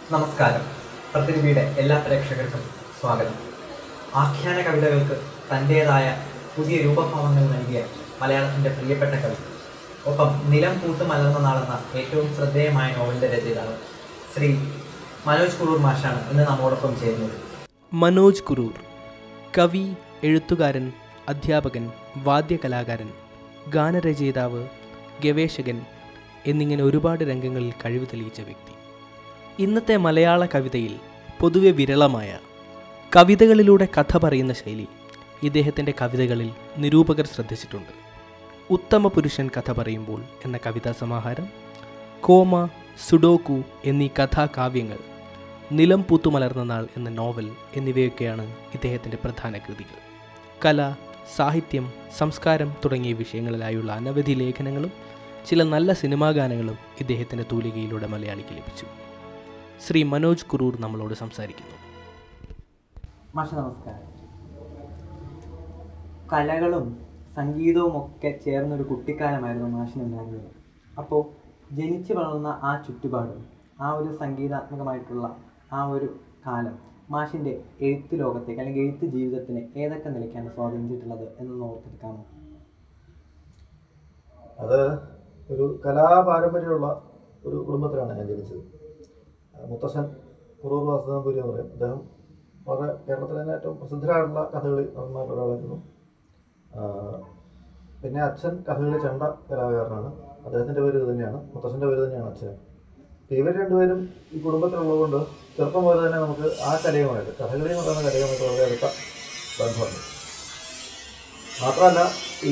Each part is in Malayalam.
നമസ്കാരം പ്രതിനിധിയുടെ എല്ലാ പ്രേക്ഷകർക്കും സ്വാഗതം ആഖ്യാന കവിതകൾക്ക് തൻ്റേതായ പുതിയ രൂപഭാവങ്ങൾ നൽകിയ മലയാളത്തിൻ്റെ പ്രിയപ്പെട്ട കവി ഒപ്പം നിലം പൂത്ത് മലർന്ന നാളെന്ന ഏറ്റവും ശ്രദ്ധേയമായ നോവലിൻ്റെ രചയിതാവ് ശ്രീ മനോജ് കുറൂർ മാഷാണ് ഇന്ന് നമ്മോടൊപ്പം ചേരുന്നത് മനോജ് കുറൂർ കവി എഴുത്തുകാരൻ അധ്യാപകൻ വാദ്യകലാകാരൻ ഗാനരചയിതാവ് ഗവേഷകൻ എന്നിങ്ങനെ ഒരുപാട് രംഗങ്ങളിൽ കഴിവ് തെളിയിച്ച വ്യക്തി ഇന്നത്തെ മലയാള കവിതയിൽ പൊതുവെ വിരളമായ കവിതകളിലൂടെ കഥ പറയുന്ന ശൈലി ഇദ്ദേഹത്തിൻ്റെ കവിതകളിൽ നിരൂപകർ ശ്രദ്ധിച്ചിട്ടുണ്ട് ഉത്തമ പുരുഷൻ കഥ പറയുമ്പോൾ എന്ന കവിതാ സമാഹാരം കോമ സുഡോക്കു എന്നീ കഥാകാവ്യങ്ങൾ നിലം പൂത്തുമലർന്ന നാൾ എന്ന നോവൽ എന്നിവയൊക്കെയാണ് ഇദ്ദേഹത്തിൻ്റെ പ്രധാന കൃതികൾ കല സാഹിത്യം സംസ്കാരം തുടങ്ങിയ വിഷയങ്ങളിലായുള്ള അനവധി ലേഖനങ്ങളും ചില നല്ല സിനിമാ ഗാനങ്ങളും ഇദ്ദേഹത്തിൻ്റെ തൂലികയിലൂടെ മലയാളിക്ക് ലഭിച്ചു ശ്രീ മനോജ് കുറൂർ നമ്മളോട് സംസാരിക്കുന്നു മാഷ നമസ്കാരം കലകളും സംഗീതവും ഒക്കെ ചേർന്നൊരു കുട്ടിക്കാലമായിരുന്നു മാഷിനുണ്ടായിരുന്നത് അപ്പോൾ ജനിച്ചു വളർന്ന ആ ചുറ്റുപാടും ആ ഒരു സംഗീതാത്മകമായിട്ടുള്ള ആ ഒരു കാലം മാഷിൻ്റെ എഴുത്ത് ലോകത്തേക്ക് അല്ലെങ്കിൽ എഴുത്ത് ജീവിതത്തിനെ ഏതൊക്കെ നിലയ്ക്കാണ് സ്വാധീനിച്ചിട്ടുള്ളത് എന്നൊന്ന് ഓർത്തെടുക്കാമോ അത് ഒരു കലാപാരമ്പര്യമുള്ള ഒരു കുടുംബത്തിലാണ് ഞാൻ ജനിച്ചത് ആ, മുത്തശ്ശൻ കുറൂർ വാസുദേവപുരി എന്ന് പറയും അദ്ദേഹം വളരെ കേരളത്തിലെ തന്നെ ഏറ്റവും പ്രസിദ്ധരായിട്ടുള്ള കഥകളി നടന്മാരിൽ ഒരാളായിരുന്നു ആ, പിന്നെ അച്ഛൻ കഥകളി ചെണ്ട കലാകാരനാണ് അദ്ദേഹത്തിൻ്റെ പേര് ഇത് തന്നെയാണ് മുത്തശ്ശൻ്റെ പേര് തന്നെയാണ് അച്ഛൻ അപ്പോൾ ഇവർ രണ്ടുപേരും ഈ കുടുംബത്തിലുള്ളതുകൊണ്ട് ചെറുപ്പം മുതൽ തന്നെ നമുക്ക് ആ കലയുമായിട്ട് കഥകളി എന്ന് പറയുന്ന കലയുമായിട്ട് വളരെ അടുത്ത ബന്ധമുണ്ട് മാത്രമല്ല ഈ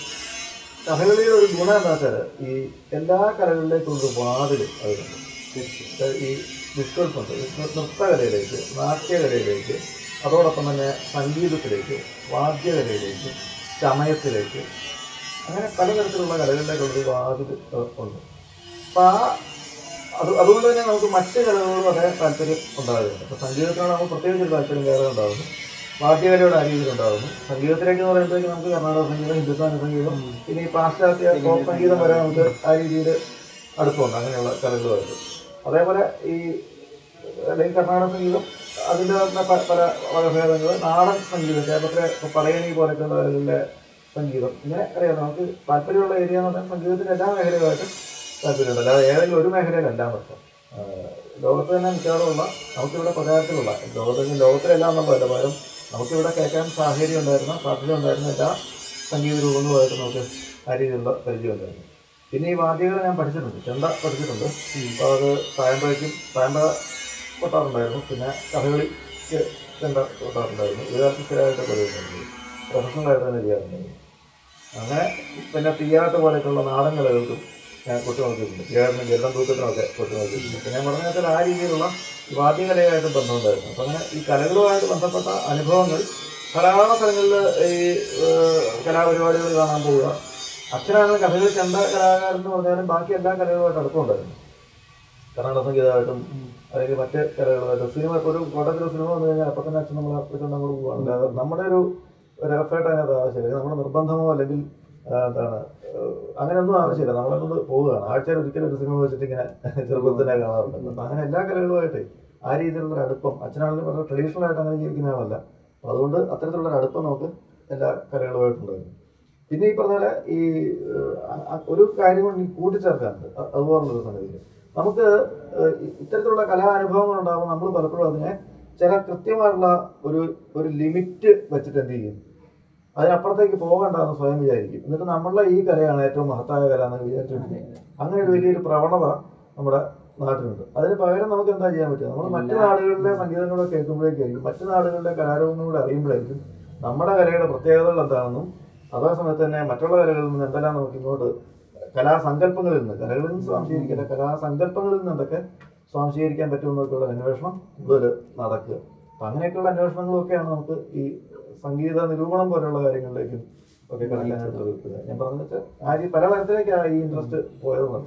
കഥകളിയുടെ ഒരു ഗുണം എന്താ വെച്ചാൽ ഈ എല്ലാ കലകളിലേക്കുള്ള വാതിൽ അതിനുണ്ട് ഇത് ഈ വിഷ്വൽസ് ഉണ്ട് ഈ നൃ- നൃത്തകലയിലേക്ക് നാട്യകലയിലേക്ക് അതോടൊപ്പം തന്നെ സംഗീതത്തിലേക്ക് വാദ്യകലയിലേക്ക് ചമയത്തിലേക്ക് അങ്ങനെ പലതരത്തിലുള്ള കലകളിലേക്കുള്ള ഒരു വാതിൽ ഏഹ്, ഉണ്ട് അപ്പം ആ അത് അതുകൊണ്ട് തന്നെ നമുക്ക് മറ്റ് കലകളോടും അതേ താല്പര്യം ഉണ്ടാകുന്നുണ്ട് അപ്പോൾ സംഗീതത്തിനോട് നമുക്ക് പ്രത്യേകിച്ച് ഒരു താല്പര്യം വേറെ ഉണ്ടാകുന്നു വാദ്യകലയോട് ആ രീതിയിൽ ഉണ്ടാകുന്നു സംഗീതത്തിലേക്ക് എന്ന് പറയുമ്പോഴേക്കും നമുക്ക് കർണാടക സംഗീതം ഹിന്ദുസ്ഥാനി സംഗീതം പിന്നെ ഈ പാശ്ചാത്യ പോപ്പ് സംഗീതം വരെ നമുക്ക് ആ രീതിയിൽ അടുപ്പമുണ്ട് അങ്ങനെയുള്ള കലകളുമായിട്ട് അതേപോലെ ഈ അല്ലെങ്കിൽ കർണാടക സംഗീതം അതിൻ്റെ തന്നെ പ- പല വകഭേദങ്ങൾ നാടൻ സംഗീതം കേരളത്തിലെ ഇപ്പോൾ പടയണി പോലൊക്കെയുള്ള കലകളിലെ സംഗീതം ഇങ്ങനെ അറിയാം നമുക്ക് താല്പര്യമുള്ള ഏരിയ എന്ന് പറഞ്ഞാൽ സംഗീതത്തിൻ്റെ എല്ലാ മേഖലയുമായിട്ടും താല്പര്യമുണ്ട് അല്ലാതെ ഏതെങ്കിലും ഒരു മേഖലയിലല്ല നൃത്തം ആഹ് ലോകത്ത് തന്നെ മിക്കവാറുമുള്ള നമുക്കിവിടെ പ്രചാരത്തിലുള്ള ലോകത്തിൽ ലോകത്തിലെല്ലാം എന്നുള്ളതല്ല പകരം നമുക്കിവിടെ കേൾക്കാൻ സാഹചര്യം ഉണ്ടായിരുന്ന സാധ്യത ഉണ്ടായിരുന്ന എല്ലാ സംഗീത രൂപങ്ങളുമായിട്ട് നമുക്ക് ആ രീതിയിലുള്ള പരിചയം ഉണ്ടായിരുന്നു പിന്നെ ഈ വാദ്യങ്ങൾ ഞാൻ പഠിച്ചിട്ടുണ്ട് ചെണ്ട പഠിച്ചിട്ടുണ്ട് അപ്പോൾ അത് തായമ്പയ്ക്കും തായമ്പ കൊട്ടാറുണ്ടായിരുന്നു പിന്നെ കഥകളിക്ക് ചെണ്ട കൊട്ടാറുണ്ടായിരുന്നു ഇതൊക്കെ സ്ഥിരമായിട്ട് പരിപാടിയുണ്ട് പ്രൊഫഷണലായിട്ട് തന്നെ ചെയ്യാറുണ്ടായിരുന്നു അങ്ങനെ പിന്നെ തീയാട്ട് പോലെയൊക്കെയുള്ള നാടൻ കലകൾക്കും ഞാൻ കൊട്ടു നോക്കിയിട്ടുണ്ട് തീയാട്ടിനും ജലം തൂക്കത്തിനൊക്കെ കൊട്ടു നോക്കിയിട്ടുണ്ട് പിന്നെ ഞാൻ പറഞ്ഞ വെച്ചാൽ ആ രീതിയിലുള്ള ഈ വാദ്യകലയായിട്ട് ബന്ധമുണ്ടായിരുന്നു അപ്പം അങ്ങനെ ഈ കലകളുമായിട്ട് ബന്ധപ്പെട്ട അനുഭവങ്ങൾ ധാരാളം സ്ഥലങ്ങളിൽ ഈ ഏഹ്, കലാപരിപാടികൾ കാണാൻ പോവുക അച്ഛനാണ് കഥകളി ചെണ്ട കലാകാരൻ എന്ന് പറഞ്ഞാലും ബാക്കി എല്ലാ കലകളുമായിട്ട് അടുപ്പമുണ്ടായിരുന്നു കർണാടക സംഗീതമായിട്ടും അല്ലെങ്കിൽ മറ്റ് കലകളുമായിട്ടും സിനിമ ഇപ്പോൾ ഒരു കോട്ടയത്തിലെ സിനിമ വന്നു കഴിഞ്ഞാൽ അപ്പം തന്നെ അച്ഛൻ നമ്മളെ വിളിച്ചുകൊണ്ട് അങ്ങോട്ട് പോവുകയാണ് അല്ലാതെ നമ്മുടെ ഒരു ഒരു എഫേർട്ട് അതിനകത്ത് ആവശ്യമില്ല നമ്മുടെ നിർബന്ധമോ അല്ലെങ്കിൽ ആ, എന്താണ് ഏഹ്, അങ്ങനെയൊന്നും ആവശ്യമില്ല നമ്മളെ കൊണ്ട് പോവുകയാണ് ആഴ്ചയിൽ ഒരിക്കലും ഒരു സിനിമ വെച്ചിട്ട് ഇങ്ങനെ ചെറുപ്പത്തിനെ കാണാറുണ്ട് അപ്പം അങ്ങനെ എല്ലാ കലകളുമായിട്ട് ആ രീതിയിലുള്ള ഒരു അടുപ്പം അച്ഛനാണെങ്കിലും വളരെ ട്രഡീഷണൽ ആയിട്ട് അങ്ങനെ ജീവിക്കുന്ന ആളല്ല അപ്പം അതുകൊണ്ട് അത്തരത്തിലുള്ള ഒരു അടുപ്പം നമുക്ക് എല്ലാ കലകളുമായിട്ടുണ്ടായിരുന്നു പിന്നെ ഈ പറഞ്ഞ പോലെ ഈ ഏഹ്, അ- അ- ഒരു കാര്യം കൂടി കൂട്ടിച്ചേർക്കാനുണ്ട് അ- അതുപോലുള്ളൊരു സംഗതി നമുക്ക് ഏഹ്, ഇ- ഇത്തരത്തിലുള്ള കലാനുഭവങ്ങൾ ഉണ്ടാകുമ്പോൾ നമ്മൾ പലപ്പോഴും അതിനെ ചില കൃത്യമായിട്ടുള്ള ഒരു ഒരു ലിമിറ്റ് വെച്ചിട്ട് എന്ത് ചെയ്യും അതിനപ്പുറത്തേക്ക് പോകണ്ടെന്ന് സ്വയം വിചാരിക്കും എന്നിട്ട് നമ്മളുടെ ഈ കലയാണ് ഏറ്റവും മഹത്തായ കല എന്ന് വിചാരിച്ചിട്ടുണ്ട് അങ്ങനെ ഒരു വലിയൊരു പ്രവണത നമ്മുടെ നാട്ടിലുണ്ട് അതിന് പകരം നമുക്ക് എന്താ ചെയ്യാൻ പറ്റുക നമ്മൾ മറ്റു നാടുകളിലെ സംഗീതങ്ങളൊക്കെ കേൾക്കുമ്പോഴേക്കായിരിക്കും മറ്റു നാടുകളിലെ കലാരൂപങ്ങളൂടെ അറിയുമ്പോഴായിരിക്കും നമ്മുടെ കലയുടെ പ്രത്യേകതകൾ എന്താണെന്നും അതേ സമയത്ത് തന്നെ മറ്റുള്ള കലകളിൽ നിന്ന് എന്തെല്ലാം നമുക്ക് ഇങ്ങോട്ട് കലാസങ്കല്പങ്ങളിൽ നിന്ന് കലകളിൽ നിന്ന് സ്വാംശീകരിക്കില്ല കലാസങ്കല്പങ്ങളിൽ നിന്ന് എന്തൊക്കെ സ്വാംശീകരിക്കാൻ പറ്റുമെന്നൊക്കെയുള്ള അന്വേഷണം കൂടുതൽ നടക്കുക അപ്പം അങ്ങനെയൊക്കെയുള്ള അന്വേഷണങ്ങളൊക്കെയാണ് നമുക്ക് ഈ സംഗീത നിരൂപണം പോലെയുള്ള കാര്യങ്ങളിലേക്കും ഒക്കെ കടക്കാനായിട്ടുള്ളത് ഞാൻ പറഞ്ഞു വെച്ചാൽ ആ രീതി പല തരത്തിലേക്കാണ് ഈ ഇൻട്രസ്റ്റ് പോയതെന്നുള്ളത്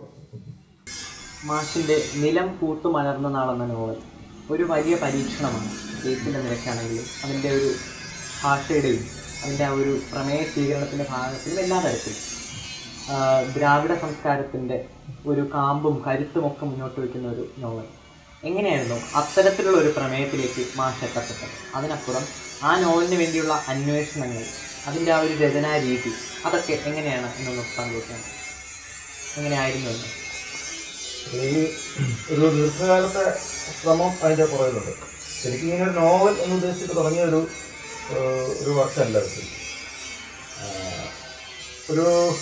മാഷിൻ്റെ നിലം പൂത്തു മലർന്ന നാളെന്ന നോവൽ ഒരു വലിയ പരീക്ഷണമാണ് എഴുത്തിൻ്റെ നിരക്കാണെങ്കിലും അതിൻ്റെ ഒരു ഭാഷയുടെയും അതിൻ്റെ ആ ഒരു പ്രമേയ സ്വീകരണത്തിൻ്റെ ഭാഗത്തിലും എല്ലാ തരത്തിലും ആ, ദ്രാവിഡ സംസ്കാരത്തിൻ്റെ ഒരു കാമ്പും കരുത്തും ഒക്കെ മുന്നോട്ട് വയ്ക്കുന്ന ഒരു നോവൽ എങ്ങനെയായിരുന്നു അത്തരത്തിലുള്ള ഒരു പ്രമേയത്തിലേക്ക് മാഷ് എത്തപ്പെട്ടത് അതിനപ്പുറം ആ നോവലിന് വേണ്ടിയുള്ള അന്വേഷണങ്ങൾ അതിൻ്റെ ആ ഒരു രചനാ രീതി അതൊക്കെ എങ്ങനെയാണ് എന്നൊന്ന് പങ്കുവയ്ക്കാൻ എങ്ങനെയായിരുന്നു എന്ന് ഈ ഒരു ദീർഘകാലത്തെ ശ്രമം അതിൻ്റെ പുറകിലുണ്ട് ശരിക്കും ഇങ്ങനെ ഒരു നോവൽ എന്ന് ഉദ്ദേശിച്ചിട്ട് തുടങ്ങിയ ഒരു ഏഹ്, ഒരു വർക്കല്ല ഇത് ആഹ്, ഒരു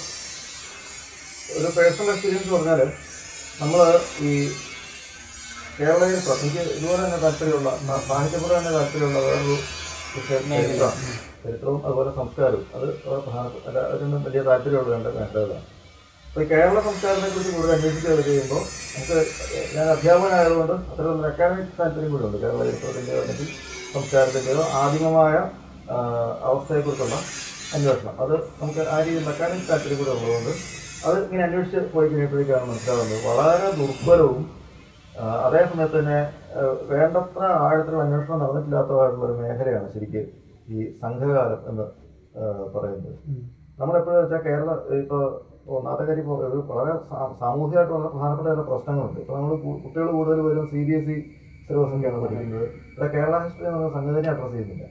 ഒരു പേഴ്സണൽ എക്സ്പീരിയൻസ് പറഞ്ഞാൽ നമ്മൾ ഈ കേരളയിൽ പ്ര- എനിക്ക് ഇതുപോലെ തന്നെ താല്പര്യമുള്ള സാ- സാഹിത്യപരം തന്നെ താല്പര്യമുള്ള വേറൊരു വിഷയം ചരിത്രമാണ് ചരിത്രവും അതുപോലെ സംസ്കാരവും അത് വളരെ പ്രധാനപ്പെട്ട അല്ല, അതിനൊന്നും വലിയ താല്പര്യമുള്ള രണ്ട് മേഖലകളാണ് അപ്പോൾ ഈ കേരള സംസ്കാരത്തെ കുറിച്ച് കൂടുതൽ അന്വേഷിക്കുക കഴിയുമ്പോൾ നമുക്ക് ഞാൻ അധ്യാപകനായതുകൊണ്ട് അത്തരത്തിലുള്ള അക്കാഡമിക് താല്പര്യം കൂടെ ഉണ്ട് കേരള ചരിത്രത്തിൻ്റെയോ അല്ലെങ്കിൽ സംസ്കാരത്തിൻ്റെയോ ആദിമമായ ആ, അവസ്ഥയെക്കുറിച്ചുള്ള അന്വേഷണം അത് നമുക്ക് ആ രീതിയിൽ അക്കാഡമിക് താല്പര്യം കൂടെ ഉള്ളതുകൊണ്ട് അത് ഇങ്ങനെ അന്വേഷിച്ച് പോയി കഴിഞ്ഞപ്പോഴേക്കാണ് മനസ്സിലാവുന്നത് വളരെ ദുർബലവും ആ, അതേ സമയത്ത് തന്നെ ആ, വേണ്ടത്ര ആഴത്തിലുള്ള അന്വേഷണം നടന്നിട്ടില്ലാത്തതായിട്ടുള്ള ഒരു മേഖലയാണ് ശരിക്കും ഈ സംഘകാലം എന്ന് ആ, പറയുന്നത് നമ്മളെപ്പോഴും വെച്ചാൽ കേരള ഇപ്പോൾ ഒന്നാമത്തെ കാര്യം ഇപ്പോൾ ഒരു വളരെ സാ- സാമൂഹികമായിട്ട് വളരെ പ്രധാനപ്പെട്ട ചില പ്രശ്നങ്ങളുണ്ട് ഇപ്പോൾ നമ്മൾ കുട്ടികൾ കൂടുതൽ പേരും സി ബി എസ് ഇ സിലബസൊക്കെയാണ് പഠിക്കുന്നത് ഇവിടെ കേരള ഹിസ്റ്ററി എന്ന സംഗതിനെ അഡ്രസ് ചെയ്യുന്നില്ല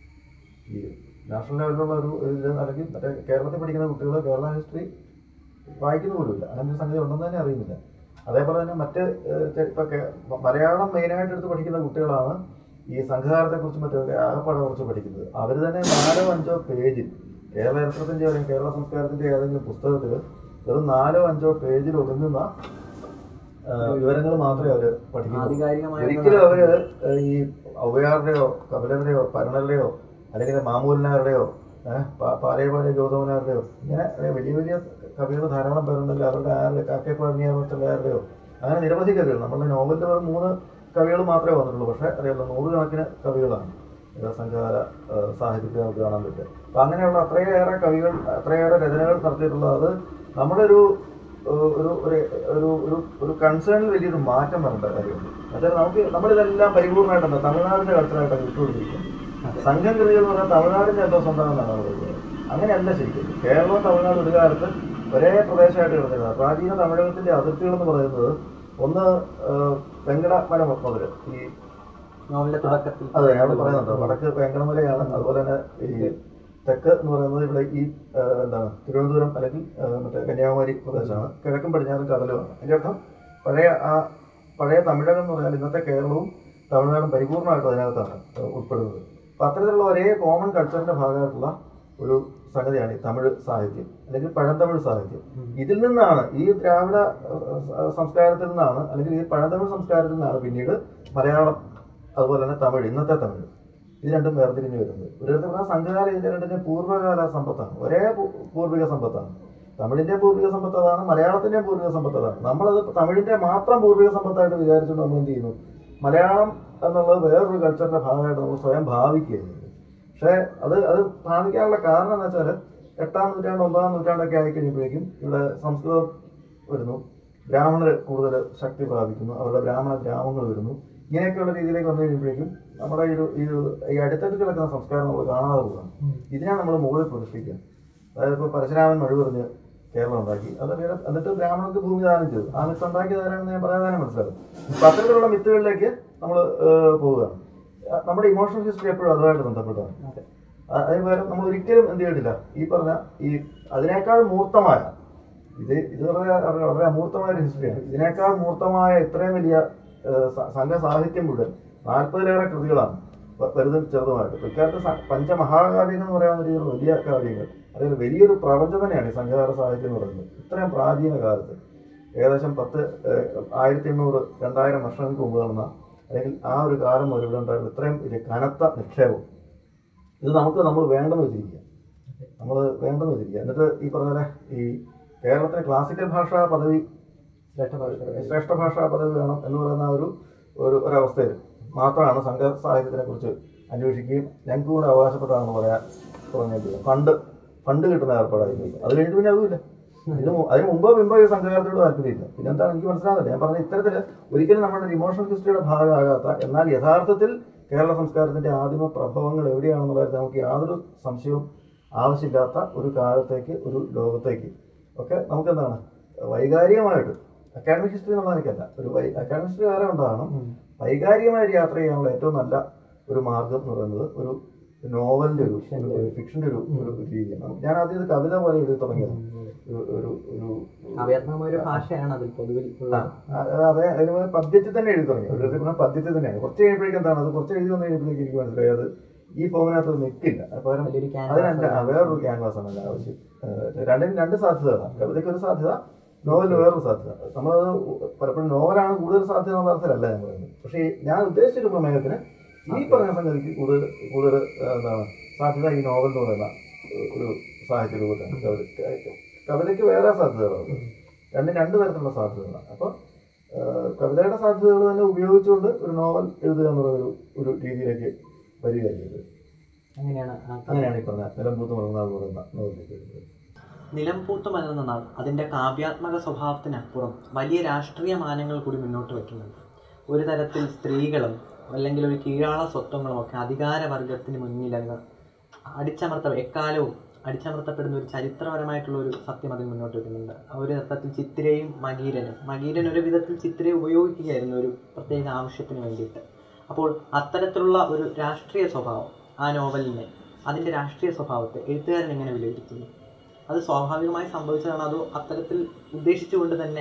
ഈ നാഷണൽ ലെവലിലുള്ള ഒരു ഇത് അല്ലെങ്കിൽ മറ്റേ കേരളത്തിൽ പഠിക്കുന്ന കുട്ടികൾ കേരള ഹിസ്റ്ററി വായിക്കുന്ന പോലുമില്ല അങ്ങനെ ഒരു സംഗതി ഉണ്ടെന്ന് തന്നെ അറിയുന്നില്ല അതേപോലെ തന്നെ മറ്റ് ഏഹ്, ചെ- ഇപ്പൊ കേ- മ- മലയാളം മെയിനായിട്ട് എടുത്ത് പഠിക്കുന്ന കുട്ടികളാണ് ഈ സംഘകാലത്തെക്കുറിച്ചും മറ്റൊക്കെ ആകപ്പാടെ കുറിച്ച് പഠിക്കുന്നത് അവർ തന്നെ നാലോ അഞ്ചോ പേജിൽ കേരള ചരിത്രത്തിന്റെ അല്ലെങ്കിൽ കേരള സംസ്കാരത്തിന്റെ ഏതെങ്കിലും പുസ്തകത്തിൽ വെറും നാലോ അഞ്ചോ പേജിൽ ഒതുങ്ങുന്ന വിവരങ്ങൾ മാത്രമേ അവർ പഠിക്കുന്നുള്ളൂ ആധികാരികമായ ഒരിക്കലും അവര് ഏഹ്, ഈ ഔവയാറുടെയോ കപിലരുടെയോ പരണരുടെയോ അല്ലെങ്കിൽ മാമൂലിനാരുടെയോ ഏഹ്, പാ- പാലയപാടിയ ഗൗതമനാരുടെയോ ഇങ്ങനെ ഏഹ്, വലിയ വലിയ കവികൾ ധാരാളം പേരുണ്ടെങ്കിൽ അവരുടെ ആരുടെ കാക്കേപ്പാടിയാറുടെയോ അങ്ങനെ നിരവധി കവികൾ നമ്മുടെ നോവലിൽ വെറും മൂന്ന് കവികൾ മാത്രമേ വന്നിട്ടുള്ളൂ പക്ഷേ അറിയാലോ നൂറുകണക്കിന് കവികളാണ് ഇത് സംഘകാല ഏഹ്, സാഹിത്യത്തിൽ നമുക്ക് കാണാൻ പറ്റുക അപ്പം അങ്ങനെയുള്ള അത്രയേറെ കവികൾ അത്രയേറെ രചനകൾ നടത്തിയിട്ടുള്ളത് അത് നമ്മുടെ ഒരു ഏഹ്, ഒരു ഒരു ഒരു ഒരു ഒരു കൺസേണിൽ വലിയൊരു മാറ്റം വരേണ്ട കാര്യമുണ്ട് അതായത് നമുക്ക് നമ്മളിതെല്ലാം പരിപൂർണ്ണമായിട്ടുണ്ട് തമിഴ്നാടിന്റെ കൾച്ചറായിട്ടാണ് വിട്ടുകൊടുത്തിരിക്കുന്നത് സംഘം കൃതികൾ എന്ന് പറഞ്ഞാൽ തമിഴ്നാടിന്റെ എന്തോ സ്വന്തമെന്നാണ് പറയുന്നത് അങ്ങനെയല്ല ശരിക്കും കേരളവും തമിഴ്നാട് ഒരു കാലത്ത് ഒരേ പ്രദേശമായിട്ട് കിടന്നിരുന്നത് പ്രാചീന തമിഴകത്തിന്റെ അതിർത്തികൾ എന്ന് പറയുന്നത് ഒന്ന് ഏഹ്, വെങ്കടമല മുതൽ ഈ നോവലിന്റെ തുടക്കത്തിൽ അതെ അവിടെ പറയുന്നുണ്ട് വടക്ക് വേങ്കടമലയാണ് അതുപോലെ തന്നെ ഈ തെക്ക് എന്ന് പറയുന്നത് ഇവിടെ ഈ ആ, എന്താണ് തിരുവനന്തപുരം അല്ലെങ്കിൽ ആ, മറ്റേ കന്യാകുമാരി പ്രദേശമാണ് കിഴക്കും പടിഞ്ഞാറും കടലുമാണ് അതിൻ്റെ അർത്ഥം പഴയ ആ പഴയ തമിഴകം എന്ന് പറഞ്ഞാൽ ഇന്നത്തെ കേരളവും തമിഴ്നാടും പരിപൂർണമായിട്ടും അതിനകത്താണ് ആ, ഉൾപ്പെടുന്നത് അപ്പം അത്തരത്തിലുള്ള ഒരേ കോമൺ കൾച്ചറിന്റെ ഭാഗമായിട്ടുള്ള ഒരു സംഗതിയാണ് ഈ തമിഴ് സാഹിത്യം അല്ലെങ്കിൽ പഴന്തമിഴ് സാഹിത്യം ഇതിൽ നിന്നാണ് ഈ ദ്രാവിഡ ആ, സംസ്കാരത്തിൽ നിന്നാണ് അല്ലെങ്കിൽ ഈ പഴന്തമിഴ് സംസ്കാരത്തിൽ നിന്നാണ് പിന്നീട് മലയാളം അതുപോലെ തന്നെ തമിഴ് ഇന്നത്തെ തമിഴ് ഇത് രണ്ടും വേർതിരിഞ്ഞ് വരുന്നത് ഒരു വിധത്തിൽ പറഞ്ഞാൽ സംഘകാല ഇതിന്റെ രണ്ടിന്റെ പൂർവ്വകാല സമ്പത്താണ് ഒരേ പൂ- പൂർവിക സമ്പത്താണ് തമിഴിന്റെ പൂർവിക സമ്പത്ത് അതാണ് മലയാളത്തിന്റെ പൂർവിക സമ്പത്ത് അതാണ് നമ്മളത് തമിഴിന്റെ മാത്രം പൂർവിക സമ്പത്തായിട്ട് വിചാരിച്ചുകൊണ്ട് നമ്മൾ എന്ത് ചെയ്യുന്നു മലയാളം എന്നുള്ളത് വേറൊരു കൾച്ചറിന്റെ ഭാഗമായിട്ട് നമ്മൾ സ്വയം ഭാവിക്കുകയാണ് പക്ഷേ അത് അത് ഭാവിക്കാനുള്ള കാരണം എന്ന് വെച്ചാൽ എട്ടാം നൂറ്റാണ്ട് ഒമ്പതാം നൂറ്റാണ്ടൊക്കെ ആയി കഴിയുമ്പോഴേക്കും ഇവിടെ സംസ്കൃതം വരുന്നു ബ്രാഹ്മണർ കൂടുതൽ ശക്തി പ്രാപിക്കുന്നു അവരുടെ ബ്രാഹ്മണ ഗ്രാമങ്ങൾ വരുന്നു ഇങ്ങനെയൊക്കെയുള്ള രീതിയിലേക്ക് വന്നു കഴിയുമ്പോഴേക്കും നമ്മുടെ ഈ ഒരു ഈ ഒരു ഈ അടുത്തടുത്ത് കിടക്കുന്ന സംസ്കാരം നമ്മൾ കാണാതെ പോകാം ഇതിനാണ് നമ്മൾ മുകളിൽ പ്രതിഷ്ഠിക്കുക അതായത് ഇപ്പോൾ പരശുരാമൻ മഴ പറഞ്ഞ് കേരളം ഉണ്ടാക്കി അത് പിന്നീട് എന്നിട്ട് ബ്രാഹ്മണർക്ക് ഭൂമി ദാനം ചെയ്തു ആ മിത്ത് ഉണ്ടാക്കിയത് ആരാണെന്ന് ഞാൻ പറയാൻ തന്നെ മനസ്സിലാകും അപ്പൊ അത്തരത്തിലുള്ള മിത്തുകളിലേക്ക് നമ്മൾ പോവുകയാണ് ആ, നമ്മുടെ ഇമോഷണൽ ഹിസ്റ്ററി എപ്പോഴും അതുമായിട്ട് ബന്ധപ്പെട്ടതാണ് അ- അതിന് പകരം നമ്മൾ ഒരിക്കലും എന്ത് ചെയ്തിട്ടില്ല ഈ പറഞ്ഞ ഈ അതിനേക്കാൾ മൂർത്തമായ ഇത് ഇത് വളരെ വളരെ വളരെ അമൂർത്തമായ ഒരു ഹിസ്റ്ററിയാണ് ഇതിനേക്കാൾ മൂർത്തമായ ഇത്രയും വലിയ ഏഹ്, സ- സംഘ സാഹിത്യം മുഴുവൻ നാൽപ്പതിലേറെ കൃതികളാണ് വ- വലുതും ചെറുതുമായിട്ട് ഇക്കാലത്ത് സ- പഞ്ചമഹാകാവ്യങ്ങൾ എന്ന് പറയാവുന്ന രീതിയിലുള്ള വലിയ കാവ്യങ്ങൾ അതായത് വലിയൊരു പ്രപഞ്ചം തന്നെയാണ് ഈ സംഘകാല സാഹിത്യം എന്ന് പറയുന്നത് ഇത്രയും പ്രാചീന കാലത്ത് ഏകദേശം പത്ത് ഏഹ്, ആയിരത്തി എണ്ണൂറ് രണ്ടായിരം വർഷങ്ങൾക്ക് മുമ്പ് നടന്ന അല്ലെങ്കിൽ ആ ഒരു കാലം മുതൽ ഇവിടെ ഉണ്ടായിരുന്ന ഇത്രയും വലിയ കനത്ത നിക്ഷേപം ഇത് നമുക്ക് നമ്മൾ വേണ്ടെന്ന് വെച്ചിരിക്കുക നമ്മൾ വേണ്ടെന്ന് വെച്ചിരിക്കുക എന്നിട്ട് ഈ പറഞ്ഞ പോലെ ഈ കേരളത്തിലെ ക്ലാസിക്കൽ ഭാഷാ പദവി ശ്രേഷ്ഠ ഭാഷാ പദവി വേണം എന്ന് പറയുന്ന ആ ഒരു ഒരു ഒരവസ്ഥയിൽ മാത്രമാണ് സംഘ സാഹിത്യത്തിനെ കുറിച്ച് അന്വേഷിക്കുകയും ഞങ്ങൾക്ക് കൂടെ അവകാശപ്പെട്ടാണെന്ന് പറയാൻ തുടങ്ങിയിട്ടില്ല ഫണ്ട് ഫണ്ട് കിട്ടുന്ന ഏർപ്പാടായിരിക്കും അത് കഴിഞ്ഞിട്ട് പിന്നെ അതുമില്ല ഇതിന് മു- അതിന് മുമ്പോ മുമ്പോ ഈ സംഘകാലത്തോട് താല്പര്യമില്ല പിന്നെ എന്താണ് എനിക്ക് മനസ്സിലാകുന്നില്ല ഞാൻ പറഞ്ഞ ഇത്തരത്തിൽ ഒരിക്കലും നമ്മുടെ ഇമോഷണൽ ഹിസ്റ്ററിയുടെ ഭാഗമാകാത്ത എന്നാൽ യഥാർത്ഥത്തിൽ കേരള സംസ്കാരത്തിന്റെ ആദിമ പ്രഭവങ്ങൾ എവിടെയാണെന്നുള്ള കാര്യത്തിൽ നമുക്ക് യാതൊരു സംശയവും ആവശ്യമില്ലാത്ത ഒരു കാലത്തേക്ക് ഒരു ലോകത്തേക്ക് ഒക്കെ നമുക്കെന്താണ് വൈകാരികമായിട്ട് അക്കാഡമിക് ഹിസ്റ്ററി എന്നുള്ള എനിക്കല്ല ഒരു അക്കാഡമിക് ഹിസ്റ്ററി വേറെ ഉണ്ടാകണം വൈകാരികമായ ഒരു യാത്ര ചെയ്യാനുള്ള ഏറ്റവും നല്ല ഒരു മാർഗം എന്ന് പറയുന്നത് ഒരു നോവലിന്റെ ഒരു ഒരു ഫിക്ഷന്റെ ഒരു ഒരു രീതിയാണ് ഞാൻ ആദ്യം ഇത് കവിത പോലെ എഴുതി തുടങ്ങിയത് ഒരു ഒരു ഒരു കാവ്യാത്മകമായ ഒരു ഭാഷയാണ് അതിൽ പൊതുവിൽ ആ, ഉള്ളത് ആ, അതെ അതിന് പദ്യത്തിൽ തന്നെ എഴുതി തുടങ്ങി ഒരു രസഗുണ പദ്യത്തിൽ തന്നെയാണ് കുറച്ച് കഴിയുമ്പോഴേക്കും എന്താണ് അത് കുറച്ച് എഴുതി വന്നു കഴിഞ്ഞപ്പോഴേക്കും എനിക്ക് മനസ്സിലായി അത് ഈ ഫോമിനകത്ത് അത് നിൽക്കില്ല പകരം വലിയൊരു അതിനെന്താ ക്യാൻവാസ് ആ, വേറൊരു ക്യാൻവാസ് ആണ് അതിന് ആവശ്യം ഏഹ് രണ്ടിനും രണ്ട് സാധ്യതകളാണ് കവിതയ്ക്ക് ഒരു സാധ്യത നോവലിന് വേറൊരു സാധ്യത നമ്മളത് പലപ്പോഴും നോവലാണ് കൂടുതൽ സാധ്യത എന്നുള്ള അർത്ഥത്തിലല്ല ഞാൻ പറയുന്നത് പക്ഷേ ഞാൻ ഉദ്ദേശിച്ചൊരു പ്രമേയത്തിന് ഈ പറഞ്ഞ സംഗതിക്ക് കൂടുതൽ കൂടുതൽ ഏഹ്, എന്താണ് സാധ്യത ഈ നോവൽ എന്ന് പറയുന്ന ഒരു സാഹിത്യ രൂപത്തിലാണ് കവിത കവിതയ്ക്ക് വേറെ സാധ്യതകളാണ് രണ്ടും രണ്ട് തരത്തിലുള്ള സാധ്യതകളാണ് അപ്പോൾ കവിതയുടെ സാധ്യതകൾ തന്നെ ഉപയോഗിച്ചുകൊണ്ട് ഒരു നോവൽ എഴുതുക എന്നുള്ള ഒരു ഒരു രീതിയിലേക്ക് വരികയായിരുന്നു അങ്ങനെയാണ് ആ അങ്ങനെയാണ് ഈ പറഞ്ഞ നിലമ്പൂത്ത് മറന്നാൾ പറയുന്ന നോവലിലേക്ക് വരുന്നത് നിലംപൂത്ത് മലർന്ന നാൾ അതിൻ്റെ കാവ്യാത്മക സ്വഭാവത്തിനപ്പുറം വലിയ രാഷ്ട്രീയ മാനങ്ങൾ കൂടി മുന്നോട്ട് വയ്ക്കുന്നുണ്ട് ഒരു തരത്തിൽ സ്ത്രീകളും അല്ലെങ്കിൽ ഒരു കീഴാള സ്വത്വങ്ങളും ഒക്കെ അധികാരവർഗത്തിന് മുന്നിലങ്ങ് അടിച്ചമർത്ത എക്കാലവും അടിച്ചമർത്തപ്പെടുന്ന ഒരു ചരിത്രപരമായിട്ടുള്ള ഒരു സത്യം അതിൽ മുന്നോട്ട് വെക്കുന്നുണ്ട് ഒരു അർത്ഥത്തിൽ ചിത്രയും മകീരനും മകീരൻ ഒരു വിധത്തിൽ ചിത്രയെ ഉപയോഗിക്കുകയായിരുന്നു ഒരു പ്രത്യേക ആവശ്യത്തിന് വേണ്ടിയിട്ട് അപ്പോൾ അത്തരത്തിലുള്ള ഒരു രാഷ്ട്രീയ സ്വഭാവം ആ നോവലിനെ അതിൻ്റെ രാഷ്ട്രീയ സ്വഭാവത്തെ എഴുത്തുകാരൻ എങ്ങനെ വിലയിരുത്തുന്നു അത് സ്വാഭാവികമായി സംഭവിച്ചതാണ് അതോ അത്തരത്തിൽ ഉദ്ദേശിച്ചുകൊണ്ട് തന്നെ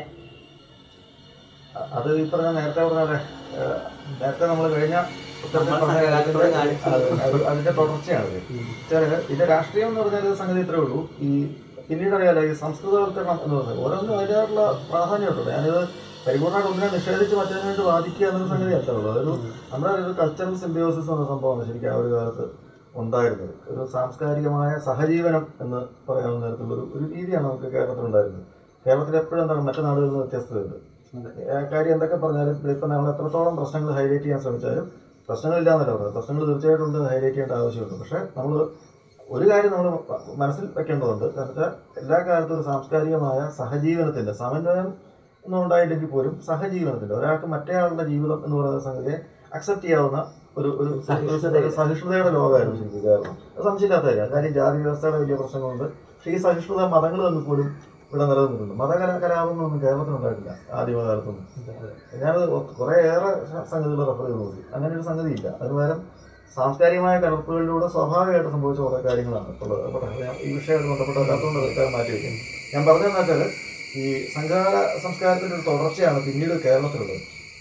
അ- അത് ഈ പറഞ്ഞ നേരത്തെ പറഞ്ഞ ഏഹ്, നേരത്തെ നമ്മൾ കഴിഞ്ഞ പുസ്തകത്തിൽ നമ്മൾ പറഞ്ഞ സംഘകാലത്തോട് അതിന്റെ- കാണിച്ച അത് അത് അതിന്റെ തുടർച്ചയാണ് ഇത്. വെച്ചാല് ഇതിന്റെ രാഷ്ട്രീയം എന്ന് പറഞ്ഞാൽ ഒരു സംഗതി ഇത്രേ ഉള്ളൂ ഈ പിന്നീട് അറിയാലോ ഈ സംസ്കൃതവൽക്കരണം എന്ന് പറയുന്നത് ഓരോന്നും അതിൻ്റെതായിട്ടുള്ള പ്രാധാന്യമുണ്ട് ഞാനിത് പരിപൂർണ്ണമായിട്ട് ഒന്നിനെ നിഷേധിച്ച് മറ്റൊന്നിനു വേണ്ടി വാദിക്കുക എന്നൊരു സംഗതി അല്ല ഉള്ളൂ അതൊരു നമ്മുടെ ഒരു കൾച്ചറൽ സിംബിയോസിസ് എന്ന സംഭവമാണ് ശരിക്കും ആ ഒരു കാലത്ത് ഉണ്ടായിരുന്നത് ഒരു സാംസ്കാരികമായ സഹജീവനം എന്ന് പറയാവുന്ന തരത്തിലുള്ള ഒരു ഒരു രീതിയാണ് നമുക്ക് കേരളത്തിലുണ്ടായിരുന്നത് കേരളത്തിൽ എപ്പോഴും എന്താണ് മറ്റു നാടുകളിൽ നിന്ന് വ്യത്യസ്തതയുണ്ട് ആ കാര്യം എന്തൊക്കെ പറഞ്ഞാലും ഇപ്പം നമ്മൾ എത്രത്തോളം പ്രശ്നങ്ങൾ ഹൈലൈറ്റ് ചെയ്യാൻ ശ്രമിച്ചാലും പ്രശ്നങ്ങളില്ല എന്നല്ല പറയുന്നത് പ്രശ്നങ്ങൾ തീർച്ചയായിട്ടും ഉണ്ട് ഹൈലൈറ്റ് ചെയ്യേണ്ട ആവശ്യമുണ്ട് പക്ഷേ നമ്മൾ ഒരു കാര്യം നമ്മൾ മനസ്സിൽ വെക്കേണ്ടതുണ്ട് കാരണം വെച്ചാൽ എല്ലാ കാലത്തും ഒരു സാംസ്കാരികമായ സഹജീവനത്തിൻ്റെ സമന്വയം ഒന്നും ഉണ്ടായില്ലെങ്കിൽ പോലും സഹജീവനത്തിൻ്റെ ഒരാൾക്ക് മറ്റേയാളുടെ ജീവിതം എന്ന് പറയുന്ന സംഗതിയെ അക്സെപ്റ്റ് ചെയ്യാവുന്ന ഒരു ഒരു സഹിഷ്ണുത. ഒരു സഹിഷ്ണുതയുടെ ലോകമായിരുന്നു ശരിക്കും കേരളം അത് സംശയമില്ലാത്ത കാര്യം കാര്യം ജാതി വ്യവസ്ഥയുടെ വലിയ പ്രശ്നങ്ങളുണ്ട് പക്ഷേ ഈ സഹിഷ്ണുത മതങ്ങൾ തമ്മിൽ പോലും ഇവിടെ നിലനിന്നിട്ടുണ്ട് മതകല കലാപങ്ങളൊന്നും കേരളത്തിലുണ്ടായിട്ടില്ല ആദ്യമകാലത്തൊന്നും ഞാനത് കുറേ ഏറെ സംഗതികൾ റെഫർ ചെയ്ത് നോക്കി അങ്ങനെ ഒരു സംഗതി ഇല്ല അതിന് പകരം സാംസ്കാരികമായ കലർപ്പുകളിലൂടെ സ്വാഭാവികമായിട്ട് സംഭവിച്ച കുറേ കാര്യങ്ങളാണ് ഉള്ളത് അപ്പോൾ ഞാൻ ഈ വിഷയമായിട്ട് ബന്ധപ്പെട്ടല്ലാത്തതുകൊണ്ട് അതൊക്കെ മാറ്റി വയ്ക്കും ഞാൻ പറഞ്ഞതെന്ന് വെച്ചാൽ ഈ സംഘകാല സംസ്കാരത്തിൻ്റെ ഒരു തുടർച്ചയാണ് പിന്നീട് കേരളത്തിലുള്ളത്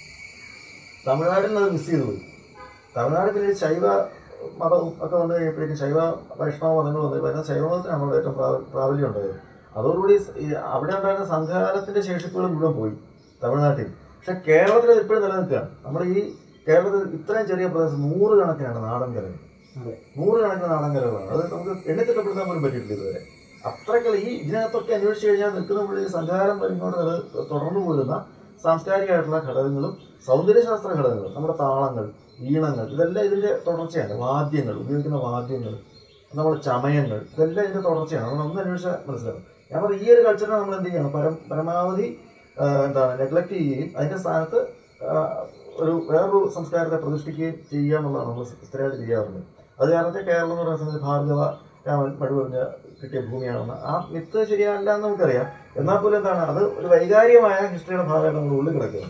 തമിഴ്നാട്ടിൽ അത് മിസ് ചെയ്തു പോയി തമിഴ്നാട് പിന്നെ ശൈവ മതവും ഒക്കെ വന്നു കഴിഞ്ഞപ്പോഴേക്കും ശൈവ വൈഷ്ണവ മതങ്ങൾ വന്നു വരുന്ന ശൈവമതത്തിനാണ് അവിടെ ഏറ്റവും പ്രാബ- പ്രാബല്യം ഉണ്ടായത് അതോടുകൂടി ഈ അവിടെ ഉണ്ടായിരുന്ന സംഘകാലത്തിന്റെ ശേഷിപ്പുകൾ മുഴുവൻ പോയി തമിഴ്നാട്ടിൽ പക്ഷെ കേരളത്തിൽ അത് ഇപ്പോഴും നിലനിൽക്കുകയാണ് നമ്മുടെ ഈ കേരളത്തിൽ ഇത്രയും ചെറിയ പ്രദേശം നൂറുകണക്കിനാണ് നാടൻ കലകൾ അതെ. നൂറുകണക്കിന് നാടൻ കലകളാണ് അത് നമുക്ക് എണ്ണിത്തിട്ടപ്പെടുത്താൻ പോലും പറ്റിയിട്ടില്ല ഇതുവരെ അത്രയ്ക്കുള്ള ഈ ഇതിനകത്തൊക്കെ അന്വേഷിച്ച് കഴിഞ്ഞാൽ നിൽക്കുന്ന ഈ സംഘകാലം വരുന്നോട് അത് തുടർന്നു പോരുന്ന സാംസ്കാരികമായിട്ടുള്ള ഘടകങ്ങളും സൗന്ദര്യശാസ്ത്ര ഘടകങ്ങളും നമ്മുടെ താളങ്ങൾ ഈണങ്ങൾ ഇതെല്ലാം ഇതിന്റെ തുടർച്ചയാണ് വാദ്യങ്ങൾ ഉപയോഗിക്കുന്ന വാദ്യങ്ങൾ നമ്മുടെ ചമയങ്ങൾ ഇതെല്ലാം ഇതിന്റെ തുടർച്ചയാണ് നമ്മൾ ഒന്ന് അന്വേഷിച്ചാൽ മനസ്സിലാവും ഞാൻ പറഞ്ഞു ഈ ഒരു കൾച്ചറിനെ നമ്മൾ എന്ത് ചെയ്യണം പരം പരമാവധി ആ, എന്താണ് നെഗ്ലക്ട് ചെയ്യുകയും അതിന്റെ സ്ഥാനത്ത് ആ, ഒരു വേറൊരു സംസ്കാരത്തെ പ്രതിഷ്ഠിക്കുകയും ചെയ്യുക എന്നുള്ളതാണ് നമ്മൾ സ്ഥിരമായിട്ട് ചെയ്യാറുള്ളത് അത് കാരണത്തെ കേരളം എന്ന് പറയുന്ന സമയത്ത് ഭാർഗവ രാമൻ മഴുപറിഞ്ഞ് കിട്ടിയ ഭൂമിയാണെന്ന് ആ മിത്ത് ശരിയല്ല എന്ന് നമുക്കറിയാം എന്നാൽ പോലും എന്താണ് അത് ഒരു വൈകാരികമായ ഹിസ്റ്ററിയുടെ ഭാഗമായിട്ട് നമ്മൾ ഉള്ളിൽ കിടക്കുന്നത്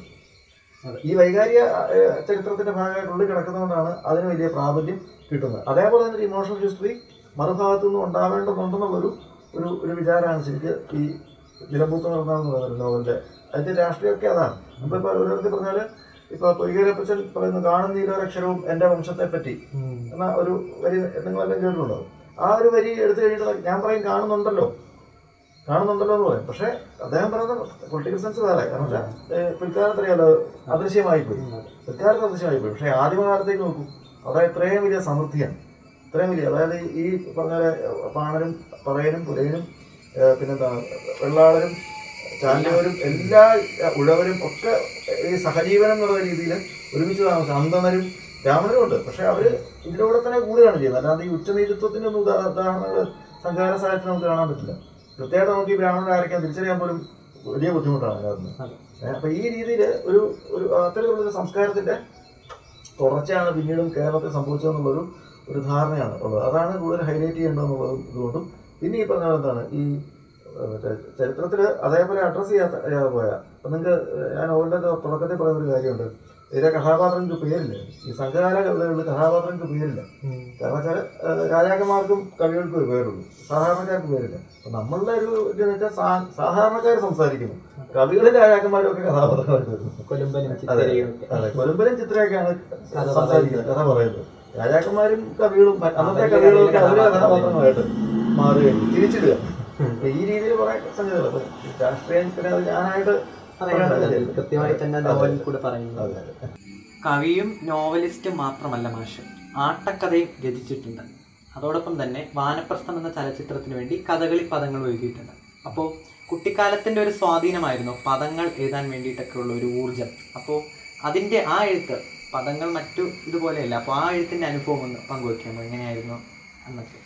ഈ വൈകാരിക ഏഹ്, ചരിത്രത്തിന്റെ ഭാഗമായിട്ട് ഉള്ളിൽ കിടക്കുന്നതുകൊണ്ടാണ് അതിന് വലിയ പ്രാബല്യം കിട്ടുന്നത് അതേപോലെ തന്നെ ഒരു ഇമോഷണൽ ഹിസ്റ്ററി മറുഭാഗത്തു നിന്ന് ഉണ്ടാവേണ്ടതുണ്ടെന്നുള്ളൊരു ഒരു ഒരു വിചാരമാണ് ശരിക്കും ഈ നിലമ്പൂത്ത് നടന്നാന്ന് പറയുന്നത് നോവലിന്റെ അതിന്റെ രാഷ്ട്രീയമൊക്കെ അതാണ് നമ്മളിപ്പോൾ ഒരു തരത്തിൽ പറഞ്ഞാൽ ഇപ്പൊ പൊയ്കരപ്പച്ചൻ പറയുന്നു കാണുന്നീലൊരക്ഷരവും എന്റെ വംശത്തെ പറ്റി എന്ന ഒരു വരി നിങ്ങളെല്ലാം കേട്ടിട്ടുണ്ടോ ആ ഒരു വരി എടുത്തു കഴിഞ്ഞിട്ട് ഞാൻ പറയും കാണുന്നുണ്ടല്ലോ കാണുന്നുണ്ടല്ലോ എന്ന് പറയും പക്ഷേ അദ്ദേഹം പറയുന്നത് പൊളിറ്റിക്കൽ സെൻസ് വേറെ കാരണം വെച്ചാൽ പിൽക്കാലത്ത് അറിയാലോ അദൃശ്യമായി പോയി പിൽക്കാലത്ത് അദൃശ്യമായി പോയി പക്ഷേ ആദിമകാലത്തേക്ക് നോക്കൂ അവിടെ ഇത്രയും വലിയ സമൃദ്ധിയാണ് ഇത്രയും വലിയ അതായത് ഈ പറഞ്ഞ പോലെ പാണനും പറയനും പുലയനും ഏഹ് പിന്നെന്താ വെള്ളാളരും ചാലിയവരും എല്ലാ ഏഹ് ഉഴവരും ഒക്കെ ഈ സഹജീവനം എന്നുള്ള രീതിയിൽ ഒരുമിച്ച് താമസം അന്തനരും ബ്രാഹ്മണരും ഉണ്ട് പക്ഷെ അവര് ഇതിലൂടെ തന്നെ കൂടുകയാണ് ചെയ്യുന്നത് അല്ലാതെ ഈ ഉച്ചനീചത്വത്തിന്റെ ഒന്നും ഉദാ- ഉദാഹരണങ്ങൾ സംഘാര സാഹിത്യത്തിൽ നമുക്ക് കാണാൻ പറ്റില്ല കൃത്യമായിട്ട് നമുക്ക് ഈ ബ്രാഹ്മണരെ ആരൊക്കെ തിരിച്ചറിയാൻ പോലും വലിയ ബുദ്ധിമുട്ടാണ് അതിനകത്ത് അതെ. ഏഹ് അപ്പൊ ഈ രീതിയിൽ ഒരു ഒരു അത്തരത്തിലുള്ള ഒരു സംസ്കാരത്തിന്റെ തുടർച്ചയാണ് പിന്നീടും കേരളത്തിൽ സംഭവിച്ചതെന്നുള്ളൊരു ഒരു ധാരണയാണ് ഉള്ളത് അതാണ് കൂടുതൽ ഹൈലൈറ്റ് ചെയ്യേണ്ടതെന്നുള്ളതും ഇതുകൊണ്ടും പിന്നെ ഈ പറഞ്ഞ പോലെ എന്താണ് ഈ ഏഹ്, മറ്റേ ചരിത്രത്തിൽ അതേപോലെ അഡ്രസ്സ് ചെയ്യാത്ത ചെയ്യാതെ പോയ അപ്പം നിങ്ങൾക്ക് ഞാൻ നോവലിൻ്റെ തുടക്കത്തിൽ പറയുന്ന ഒരു കാര്യമുണ്ട് ഇതിലെ കഥാപാത്രങ്ങൾക്ക് പേരില്ല ഈ സംഘകാല കവിതകളിൽ കഥാപാത്രങ്ങൾക്ക് പേരില്ല കാരണം വെച്ചാൽ രാജാക്കന്മാർക്കും കവികൾക്കും ഒരു പേരുള്ളൂ സാധാരണക്കാർക്ക് പേരില്ല അപ്പൊ നമ്മളുടെ ഒരു ഇതെന്ന് വെച്ചാൽ സാ- സാധാരണക്കാർ സംസാരിക്കുന്നു കവികളിൽ രാജാക്കന്മാരും ഒക്കെ കഥാപാത്രങ്ങളായിട്ട് വരുന്നു കൊലുമ്പനും അതെ ചിത്തിരയും ഒക്കെ അതെ കൊലുമ്പനും ചിത്രയൊക്കെയാണ് കഥ സംസാരിക്കുന്നത് കഥ പറയുന്നത് രാജാക്കന്മാരും കവികളും മ- അന്നത്തെ അവരുടെ കവികളൊക്കെ അവരുടെ കഥാപാത്രങ്ങൾ കഥാപാത്രങ്ങളായിട്ട് മാറുകയും തിരിച്ചിടുക അപ്പൊ ഈ രീതിയിൽ കുറെ സംഗതികൾ അപ്പൊ രാഷ്ട്രീയത്തിന് അത് ഞാനായിട്ട് പറയേണ്ട പറയുന്നത് കാര്യമില്ല. കൃത്യമായി തന്നെ അതെ. നോവലിൽ കൂടെ പറയുന്നു അതെ അതെ കവിയും നോവലിസ്റ്റും മാത്രമല്ല മാഷ് ആട്ടക്കഥയും രചിച്ചിട്ടുണ്ട് അതോടൊപ്പം തന്നെ വാനപ്രസ്ഥം എന്ന ചലച്ചിത്രത്തിന് വേണ്ടി കഥകളി പദങ്ങൾ എഴുതിയിട്ടുണ്ട് അപ്പോൾ കുട്ടിക്കാലത്തിൻ്റെ ഒരു സ്വാധീനമായിരുന്നു പദങ്ങൾ എഴുതാൻ വേണ്ടിയിട്ടൊക്കെ ഉള്ള ഒരു ഊർജം അപ്പോൾ അതിൻ്റെ ആ എഴുത്ത് പദങ്ങൾ മറ്റു ഇതുപോലെയല്ല അപ്പോൾ ആ എഴുത്തിൻ്റെ അനുഭവം ഒന്ന് പങ്കുവെക്കാമോ എങ്ങനെയായിരുന്നു എന്നൊക്കെ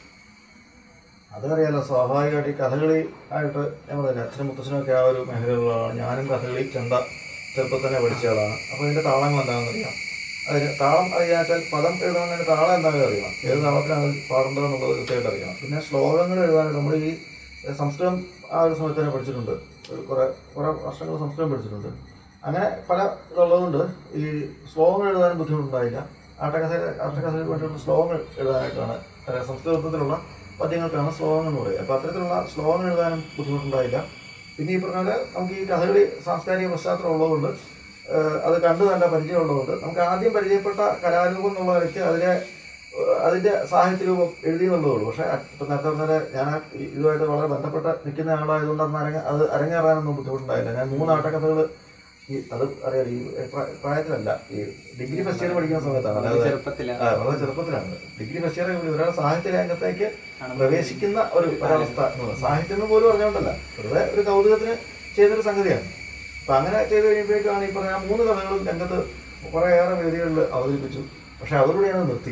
അതറിയാലോ സ്വാഭാവികമായിട്ട് ഈ കഥകളി ആയിട്ട് ഞാൻ പറഞ്ഞില്ല അച്ഛനും മുത്തച്ഛനൊക്കെ ആ ഒരു മേഖലയിലുള്ളതാണ് ഞാനും കഥകളി ചെണ്ട ചെറുപ്പം തന്നെ പഠിച്ച ആളാണ് അപ്പോൾ ഇതിൻ്റെ താളങ്ങൾ എന്താണെന്ന് അറിയാം അതിന് താളം അറിയാൻ വെച്ചാൽ പദം എഴുതണമെന്നതിന് താളം എന്താണെന്ന് അറിയണം ഏത് താളത്തിലാണ് അത് പാടേണ്ടതെന്നുള്ളത് കൃത്യമായിട്ട് അറിയണം പിന്നെ ശ്ലോകങ്ങൾ എഴുതാനായിട്ട് നമ്മൾ ഈ ഏഹ്, സംസ്കൃതം ആ ഒരു സമയത്ത് തന്നെ പഠിച്ചിട്ടുണ്ട് ഒരു കുറേ കുറേ വർഷങ്ങൾ സംസ്കൃതം പഠിച്ചിട്ടുണ്ട് അങ്ങനെ പല ഇതുള്ളതുകൊണ്ട് ഈ ശ്ലോകങ്ങൾ എഴുതാനും ബുദ്ധിമുട്ടുണ്ടായില്ല ആട്ടക്കഥ ആട്ടക്കഥയ്ക്ക് വേണ്ടിയുള്ള ശ്ലോകങ്ങൾ എഴുതാനായിട്ടാണ് അതായത് സംസ്കൃതത്തിലുള്ള പദ്യങ്ങൾക്കാണ് ശ്ലോകങ്ങൾ എന്ന് പറയുക അപ്പോൾ അത്തരത്തിലുള്ള ശ്ലോകങ്ങൾ എഴുതാനും ബുദ്ധിമുട്ടുണ്ടായില്ല പിന്നെ ഈ പറഞ്ഞ പോലെ നമുക്ക് ഈ കഥകളി സാംസ്കാരിക പശ്ചാത്തലം ഉള്ളതുകൊണ്ട് ഏഹ്, അത് കണ്ടു നല്ല പരിചയമുള്ളതുകൊണ്ട് നമുക്ക് ആദ്യം പരിചയപ്പെട്ട കലാരൂപം എന്നുള്ള നിലയ്ക്ക് അതിനെ ഏഹ്, അതിൻ്റെ സാഹിത്യ രൂപം എഴുതി എന്നുള്ളതുള്ളൂ പക്ഷേ ഇപ്പം നേരത്തെ പറഞ്ഞ ഞാൻ ആ ഈ ഇതുമായിട്ട് വളരെ ബന്ധപ്പെട്ട് നിൽക്കുന്ന ആളായതുകൊണ്ട് അന്ന് അരങ്ങ അത് അരങ്ങേറാനൊന്നും ബുദ്ധിമുട്ടുണ്ടായില്ല ഞാൻ മൂന്ന് ആട്ടക്കഥകൾ ഈ അത് അറിയാം ഈ പ്രാ- പ്രായത്തിലല്ല ഈ ഡിഗ്രി ഫസ്റ്റ് ഇയർ പഠിക്കുന്ന സമയത്താണ് അതായത് ചെറുപ്പത്തിൽ ആ, വളരെ ചെറുപ്പത്തിലാണ് ഡിഗ്രി ഫസ്റ്റ് ഇയർ കൂടി ഒരാൾ സാഹിത്യ രംഗത്തേക്ക് പ്രവേശിക്കുന്ന ഒരു ഒരവസ്ഥ എന്ന് പറയുന്നത്. സാഹിത്യം എന്ന് പോലും പറഞ്ഞുകൊണ്ടല്ല വെറുതെ ഒരു കൗതുകത്തിന് ചെയ്തൊരു സംഗതിയാണ് അപ്പൊ അങ്ങനെ ചെയ്ത് കഴിയുമ്പോഴേക്കാണ് ഈ പറഞ്ഞ ആ മൂന്ന് കഥകളും രംഗത്ത് കുറേയേറെ വേദികളിൽ അവതരിപ്പിച്ചു പക്ഷെ അതോടുകൂടി ഞാൻ നിർത്തി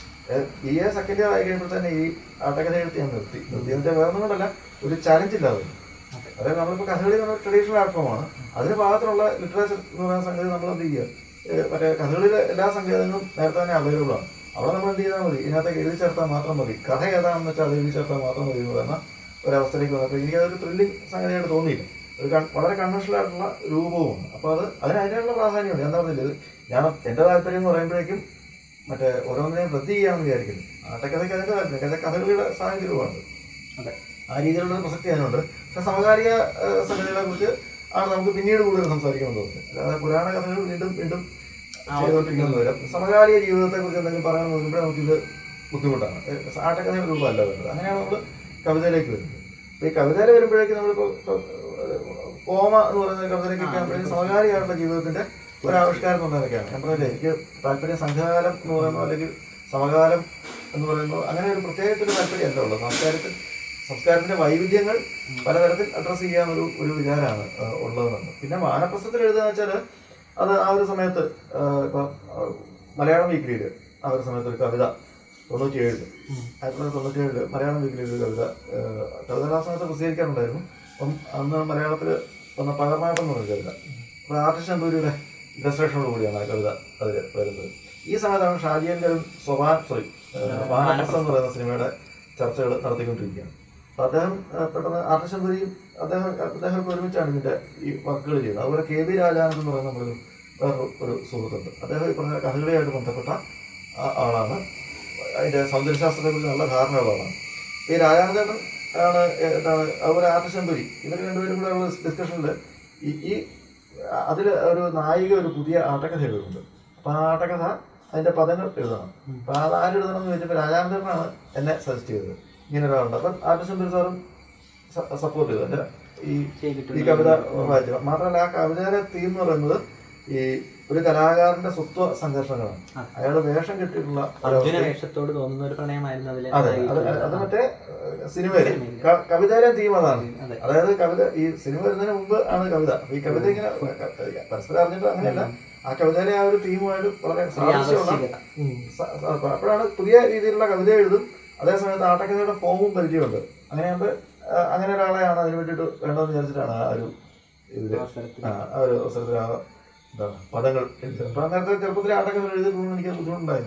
ബി എ സെക്കൻഡ് ഇയർ ആയി കഴിയുമ്പോൾ തന്നെ ഈ ആട്ടക്കഥ എഴുത്ത് ഞാൻ നിർത്തി നിർത്തി എന്ന് വെച്ചാൽ വേറെ ഒന്നും കൊണ്ടല്ല ഒരു ചലഞ്ച് ഇല്ലാതെ അതായത് നമ്മളിപ്പോൾ കഥകളി നമ്മൾ ട്രഡീഷണൽ ആർട്ട് ഫോമാണ് അതിന് ഭാഗത്തുള്ള ലിറ്ററേച്ചർ എന്ന് പറയുന്ന സംഗതി നമ്മൾ എന്ത് ചെയ്യുക ഏഹ് മറ്റേ കഥകളിയിലെ എല്ലാ സംഗീതങ്ങളും നേരത്തെ തന്നെ അവൈലബിൾ ആണ് അവിടെ നമ്മൾ എന്ത് ചെയ്താൽ മതി ഇതിനകത്തേക്ക് എഴുതി ചേർത്താൽ മാത്രം മതി കഥ ഏതാണെന്ന് വെച്ചാൽ അത് എഴുതി ചേർത്താൽ മാത്രം മതി എന്ന് പറയുന്ന ഒരവസ്ഥയിലേക്ക് വന്നപ്പോൾ എനിക്കതൊരു ത്രില്ലിംഗ് സംഗതിയായിട്ട് തോന്നിയില്ല ഒരു കൺ- വളരെ കൺവെൻഷണൽ ആയിട്ടുള്ള രൂപവുമാണ് അപ്പോൾ അത് അതിന് അതിനുള്ള പ്രാധാന്യമുണ്ട് ഞാൻ പറഞ്ഞില്ല ഇത് ഞാൻ എൻ്റെ താല്പര്യം എന്ന് പറയുമ്പോഴേക്കും മറ്റേ ഓരോന്നിനെയും വൃത്തി ചെയ്യാമെന്ന് വിചാരിക്കുന്നു ആട്ടക്കഥയ്ക്ക് അതിൻ്റെ താല്പര്യം കാരണം കഥകളിയുടെ സാഹിത്യ രൂപമാണ് അതെ ആ രീതിയിലുള്ള ഒരു പ്രസക്തി അതിനുണ്ട് പക്ഷെ സമകാലിക ഏഹ്, സംഗതികളെ കുറിച്ച് ആണ് നമുക്ക് പിന്നീട് കൂടുതൽ സംസാരിക്കണം തോന്നുന്നത് അല്ലാതെ പുരാണ കഥകൾ വീണ്ടും വീണ്ടും ചെയ്തുകൊണ്ടിരിക്കുന്നത് വരും സമകാലിക ജീവിതത്തെ കുറിച്ച് എന്തെങ്കിലും പറയാൻ നോക്കുമ്പോൾ നമുക്കിത് ബുദ്ധിമുട്ടാണ് ഏഹ്, ആട്ടക്കഥയുടെ രൂപമല്ല വരുന്നത് അങ്ങനെയാണ് നമ്മൾ കവിതയിലേക്ക് വരുന്നത് അപ്പോൾ ഈ കവിതയിൽ വരുമ്പോഴേക്കും നമ്മളിപ്പോൾ ഇപ്പോൾ, ഏഹ്, കോമ എന്ന് പറയുന്ന കവിതയിലേക്കൊക്കെ ആകുമ്പോഴേക്കും സമകാലികമായിട്ടുള്ള ജീവിതത്തിന്റെ ഒരു ആവിഷ്കാരം എന്നുള്ളതൊക്കെയാണ് ഞാൻ പറഞ്ഞില്ലേ എനിക്ക് താല്പര്യം സംഘകാലം എന്ന് പറയുന്നത് അല്ലെങ്കിൽ സമകാലം എന്ന് പറയുന്നത് അങ്ങനെ ഒരു പ്രത്യേകത്തൊരു താല്പര്യമല്ല ഉള്ളത് സംസ്കാരത്തിൽ സംസ്കാരത്തിന്റെ വൈവിധ്യങ്ങൾ പലതരത്തിൽ അഡ്രസ്സ് ചെയ്യാനൊരു ഒരു വിചാരമാണ് ആ, ഉള്ളതെന്നുണ്ട് പിന്നെ വാനപ്രസ്ഥത്തിൽ എഴുതുക വെച്ചാൽ അത് ആ ഒരു സമയത്ത് ആ, ഇപ്പം ആ, മലയാളം വീക്കിലിയിൽ ആ ഒരു സമയത്ത് ഒരു കവിത തൊണ്ണൂറ്റി ഏഴില് ആയിരത്തി തൊള്ളായിരത്തി തൊണ്ണൂറ്റി ഏഴില് മലയാളം വീക്കിലിയിൽ ഒരു കവിത ആ, കവിത ആ സമയത്ത് പ്രസിദ്ധീകരിക്കാറുണ്ടായിരുന്നു അപ്പം അന്ന് മലയാളത്തിൽ വന്ന പകർമാട്ടം എന്ന് പറഞ്ഞ കവിത അപ്പോൾ ആർട്ടിസ്റ്റ് അമ്പൂരിയുടെ ഇലസ്ട്രേഷനോട് കൂടിയാണ് ആ കവിത അതിൽ വരുന്നത് ഈ സമയത്താണ് ഷാജിയങ്കരും സ്വഭാൻ സോറി വാനപ്രസ്ഥം എന്ന് പറയുന്ന സിനിമയുടെ ചർച്ചകൾ നടത്തിക്കൊണ്ടിരിക്കുകയാണ് അപ്പോൾ അദ്ദേഹം ആ, പെട്ടെന്ന് ആർട്ടിസ്റ്റംപുരിയും അദ്ദേഹം അദ്ദേഹം ഒരുമിച്ചാണ് ഇതിൻ്റെ ഈ വർക്കുകൾ ചെയ്യുന്നത് അതുപോലെ കെ വി രാജാനന്ദ് എന്ന് പറയുന്ന നമ്മളൊരു വേറൊരു ഒരു സുഹൃത്തുണ്ട് അദ്ദേഹം ഈ പറഞ്ഞ കഥകളിയായിട്ട് ബന്ധപ്പെട്ട ആ- ആളാണ് അതിൻ്റെ സൗന്ദര്യശാസ്ത്രത്തെക്കുറിച്ച് നല്ല ധാരണയുള്ളതാണ് ഈ രാജാനന്ദേട്ടൻ ആണ് എന്താണ് അതുപോലെ ആർട്ടിസ്റ്റംപുരി ഇവർ രണ്ടുപേരും കൂടെ ഉള്ള ഡിസ്കഷനിൽ ഈ ഈ അതിൽ ഒരു നായിക ഒരു പുതിയ ആട്ടക്കഥ എഴുതുന്നുണ്ട് അപ്പം ആ ആട്ടക്കഥ അതിൻ്റെ പദങ്ങൾ എഴുതണം അപ്പം അത് ആര് എഴുതണം എന്ന് ചോദിച്ചപ്പോൾ രാജാനന്ദനാണ് എന്നെ സജസ്റ്റ് ചെയ്തത് ഇങ്ങനെ ഒരാളുണ്ട് അപ്പം ആർട്ടിസ്റ്റംപുരി സാറും സപ്പോർട്ട് ചെയ്തു എൻ്റെ ഈ ചെയ്തിട്ടുണ്ട് ഈ കവിത വായിച്ചു മാത്രമല്ല ആ കവിതയിലെ തീം എന്ന് പറയുന്നത് ഈ ഒരു കലാകാരന്റെ സ്വത്വ സംഘർഷങ്ങളാണ് ആ. അയാൾ വേഷം കെട്ടിയിട്ടുള്ള അർജുന ഒരവസ്ഥ- വേഷത്തോട് തോന്നുന്ന ഒരു പ്രണയമായിരുന്നു അതിലെ അതെ അത് അത് മറ്റേ ഏഹ്, സിനിമയില് ക- കവിതയിലെ തീം അതാണ് അതെ. അതായത് കവിത ഈ സിനിമ വരുന്നതിന് മുമ്പ് ആണ് കവിത അപ്പൊ ഈ കവിത ഇങ്ങനെ പരസ്പരം അറിഞ്ഞിട്ട് അങ്ങനെയല്ല ആ കവിതയിലെ ആ ഒരു തീമുമായിട്ട് വളരെ സാദൃശ്യമുള്ള യാദൃശ്ചികത. സ- സ- അപ്പൊ അപ്പോഴാണ് പുതിയ രീതിയിലുള്ള കവിത എഴുതും അതേസമയത്ത് ആട്ടക്കഥയുടെ ഫോമും പരിചയമുണ്ട് അങ്ങനെയാകുമ്പോൾ അങ്ങനെ ഒരാളെയാണ് അതിന് വേണ്ടിയിട്ട് വേണ്ടതെന്ന് വിചാരിച്ചിട്ടാണ് ആ ഒരു ഇതില് അവസരത്തിൽ. ആ ആ ഒരു അവസരത്തിൽ ആ എന്താണ് പദങ്ങൾ എഴുതുക അപ്പൊ നേരത്തെ ചെറുപ്പത്തിൽ ആട്ടക്കഥ എഴുതിയപ്പോൾ എനിക്ക് ബുദ്ധിമുട്ടുണ്ടായില്ല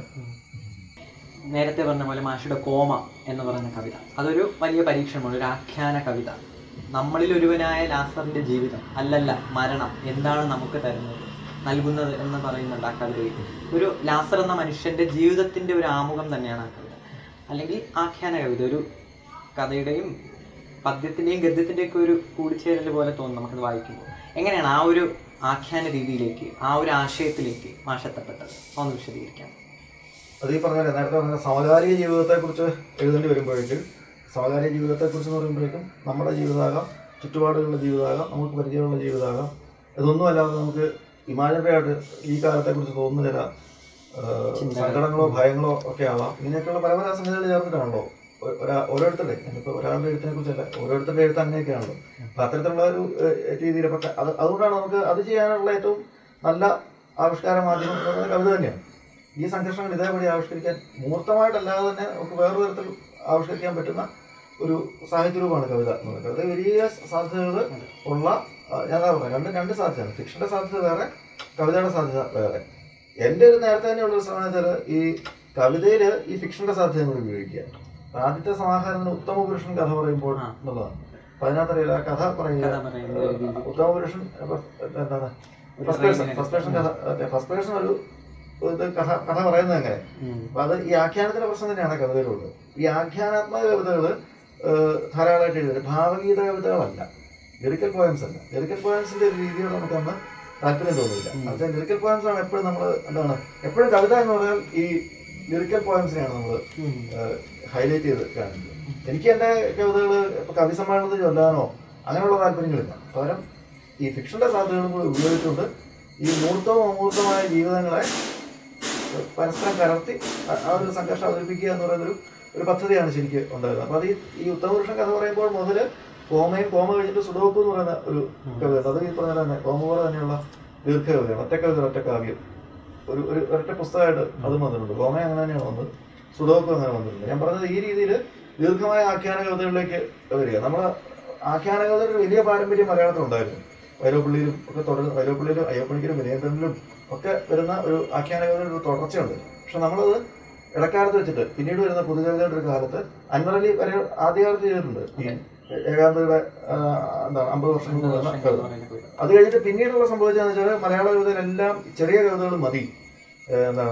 നേരത്തെ പറഞ്ഞ പോലെ മാഷിയുടെ കോമ എന്ന് പറയുന്ന കവിത അതൊരു വലിയ പരീക്ഷണമാണ് ഒരു ആഖ്യാന കവിത നമ്മളിൽ ഒരുവനായ ലാസറിന്റെ ജീവിതം അല്ലല്ല മരണം എന്താണ് നമുക്ക് തരുന്നത് നൽകുന്നത് എന്ന് പറയുന്നുണ്ട് ആ കവിതയിൽ ഒരു ലാസർ എന്ന മനുഷ്യന്റെ ജീവിതത്തിന്റെ ഒരു ആമുഖം തന്നെയാണ് ആ കവിത അല്ലെങ്കിൽ ആഖ്യാന കവിത ഒരു കഥയുടെയും പദ്യത്തിന്റെയും ഗദ്യത്തിന്റെയും ഒക്കെ ഒരു കൂടിച്ചേരൽ പോലെ തോന്നും നമുക്കത് വായിക്കുമ്പോൾ എങ്ങനെയാണ് ആ ഒരു ആഖ്യാന രീതിയിലേക്ക് ആ ഒരു ആശയത്തിലേക്ക് മാഷെത്തപ്പെട്ടത് ഒന്ന് വിശദീകരിക്കാം അത് ഈ പറഞ്ഞ നേരത്തെ പറഞ്ഞ സമകാലിക ജീവിതത്തെക്കുറിച്ച് എഴുതേണ്ടി വരുമ്പോഴേക്കും സമകാലിക ജീവിതത്തെക്കുറിച്ച് എന്ന് പറയുമ്പോഴേക്കും നമ്മുടെ ജീവിതമാകാം ചുറ്റുപാടുകളുടെ ജീവിതമാകാം നമുക്ക് പരിചയമുള്ള ജീവിതമാകാം ഇതൊന്നും അല്ലാതെ നമുക്ക് ഇമാജിനറി ആയിട്ട് ഈ കാലത്തെക്കുറിച്ച് തോന്നുന്ന ചില ആ, സങ്കടങ്ങളോ ഭയങ്ങളോ ഒക്കെ ആവാം ഇങ്ങനെയൊക്കെയുള്ള പല പല സംഗതികൾ ചേർന്നിട്ടാണല്ലോ ഒ- ഒരാ ഓരോരുത്തരുടെ ഞാനിപ്പോൾ ഒരാളുടെ എഴുത്തിനെ കുറിച്ചല്ല ഓരോരുത്തരുടെ എഴുത്ത് അങ്ങനെയൊക്കെയാണല്ലോ അപ്പം അത്തരത്തിലുള്ള ഒരു രീതിയിൽ ഇപ്പം അത് അതുകൊണ്ടാണ് നമുക്ക് അത് ചെയ്യാനുള്ള ഏറ്റവും നല്ല ആവിഷ്കാര മാധ്യമം എന്ന് പറയുന്നത് കവിത തന്നെയാണ് ഈ സംഘർഷങ്ങൾ ഇതേപടി ആവിഷ്കരിക്കാൻ മൂർത്തമായിട്ടല്ലാതെ തന്നെ നമുക്ക് വേറൊരു തരത്തിൽ ആവിഷ്കരിക്കാൻ പറ്റുന്ന ഒരു സാഹിത്യ രൂപമാണ് കവിത എന്ന് പറയുന്നത് കവിത വലിയ സാധ്യതകൾ ഉള്ള ആ, ഞാൻ അതാ പറഞ്ഞത് രണ്ട് രണ്ട് സാധ്യതയാണ് ഫിക്ഷന്റെ സാധ്യത വേറെ കവിതയുടെ സാധ്യത വേറെ എൻ്റെ ഒരു നേരത്തെ തന്നെയുള്ള ഒരു ശ്രമം വെച്ചാൽ ഈ കവിതയിൽ ഈ ഫിക്ഷന്റെ സാധ്യത കൂടി ഉപയോഗിക്കുക അപ്പൊ ആദ്യത്തെ സമാഹാരത്തിന് ഉത്തമ പുരുഷൻ കഥ പറയുമ്പോൾ ആ. എന്നുള്ളതാണ് അപ്പൊ അതിനകത്തറിയില്ല ആ കഥ പറയുക കഥ പറയുന്ന ഒരു രീതി. ഉത്തമ പുരുഷൻ അപ്പൊ എന്താണ് ഒരു ഫസ്റ്റ് പേഴ്സൺ ട്രെയിനിനെ ഫസ്റ്റ് പേഴ്സൺ കഥ ഫസ്റ്റ് പേഴ്സൺ ഒരു ഇത് കഥ കഥ പറയുന്നത് എങ്ങനെ അപ്പൊ അത് ഈ ആഖ്യാനത്തിന്റെ പ്രശ്നം തന്നെയാണ് കവിതയിലുള്ളത് ഈ ആഖ്യാനാത്മക കവിതകൾ ധാരാളമായിട്ട് എഴുതുന്നത് ഭാവഗീത കവിതകളല്ല ലിറിക്കൽ പോയംസ് അല്ല ലിറിക്കൽ പോയംസിന്റെ ഒരു രീതിയോട് നമുക്ക് അന്ന് താല്പര്യം തോന്നില്ല പക്ഷേ ലിറിക്കൽ പോയംസ് ആണ് എപ്പോഴും നമ്മൾ എന്താണ് എപ്പോഴും കവിത എന്ന് പറഞ്ഞാൽ ഈ ലിറിക്കൽ പോയംസിനെയാണ് നമ്മൾ ഹൈലൈറ്റ് ചെയ്ത് കാണിക്കുന്നത് എനിക്ക് എൻ്റെ കവിതകൾ ഇപ്പൊ കവി സമ്മേളനത്തിൽ ചൊല്ലാനോ അങ്ങനെയുള്ള താല്പര്യങ്ങളില്ല പകരം ഈ ഫിക്ഷന്റെ സാധ്യതകളും കൂടി ഉപയോഗിച്ചുകൊണ്ട് ഈ മൂർത്തവും അമൂർത്തമായ ജീവിതങ്ങളെ പരസ്പരം കലർത്തി ആ- ആ ഒരു സംഘർഷം അവതരിപ്പിക്കുക എന്ന് പറയുന്നൊരു ഒരു പദ്ധതിയാണ് ശരിക്കും ഉണ്ടായത് അപ്പൊ അത് ഈ ഈ ഉത്തമപുരുഷൻ കഥ പറയുമ്പോൾ മുതൽ കോമയും കോമ കഴിഞ്ഞിട്ട് സുഡോക്കു എന്ന് പറയുന്ന ഒരു കവിത അത് ഈ പറഞ്ഞ തന്നെ കോമ പോലെ തന്നെയുള്ള ദീർഘകവിതയാണ് ഒറ്റ കവിത ഒറ്റ കാവ്യം ഒരു ഒരു ഒരൊറ്റ പുസ്തകമായിട്ട് അതും വന്നിട്ടുണ്ട് കോമ അങ്ങനെ തന്നെയാണ് വന്നത് സുഡോക്കു അങ്ങനെ വന്നിട്ടുണ്ട് ഞാൻ പറഞ്ഞത് ഈ രീതിയിൽ ദീർഘമായ ആഖ്യാന കവിതകളിലേക്ക് വരിക നമ്മൾ ആഖ്യാന കവിതയുടെ ഒരു വലിയ പാരമ്പര്യം മലയാളത്തിലുണ്ടായിരുന്നു വൈലോപ്പള്ളിയിലും ഒക്കെ തുടർന്ന് വൈലോപ്പള്ളിയിലും അയ്യപ്പണിക്കലും വിനയേന്ദ്രനിലും ഒക്കെ വരുന്ന ഒരു ആഖ്യാന കവിതയുടെ ഒരു തുടർച്ചയുണ്ട് പക്ഷെ നമ്മളത് ഇടക്കാലത്ത് വെച്ചിട്ട് പിന്നീട് വരുന്ന പുതുകവിതയുടെ ഒരു കാലത്ത് അൻവർ അലി വരെ ആദ്യകാലത്ത് ചെയ്തിട്ടുണ്ട് ഈ ഏകാന്തയുടെ ആ, എന്താണ് അമ്പത് വർഷം മുമ്പ് വന്ന കവിത അത് കഴിഞ്ഞിട്ട് പിന്നീടുള്ള സംഭവിച്ചതെന്ന് വെച്ചാൽ മലയാള കവിതയിലെല്ലാം ചെറിയ കവിതകൾ മതി ഏഹ് എന്താണ്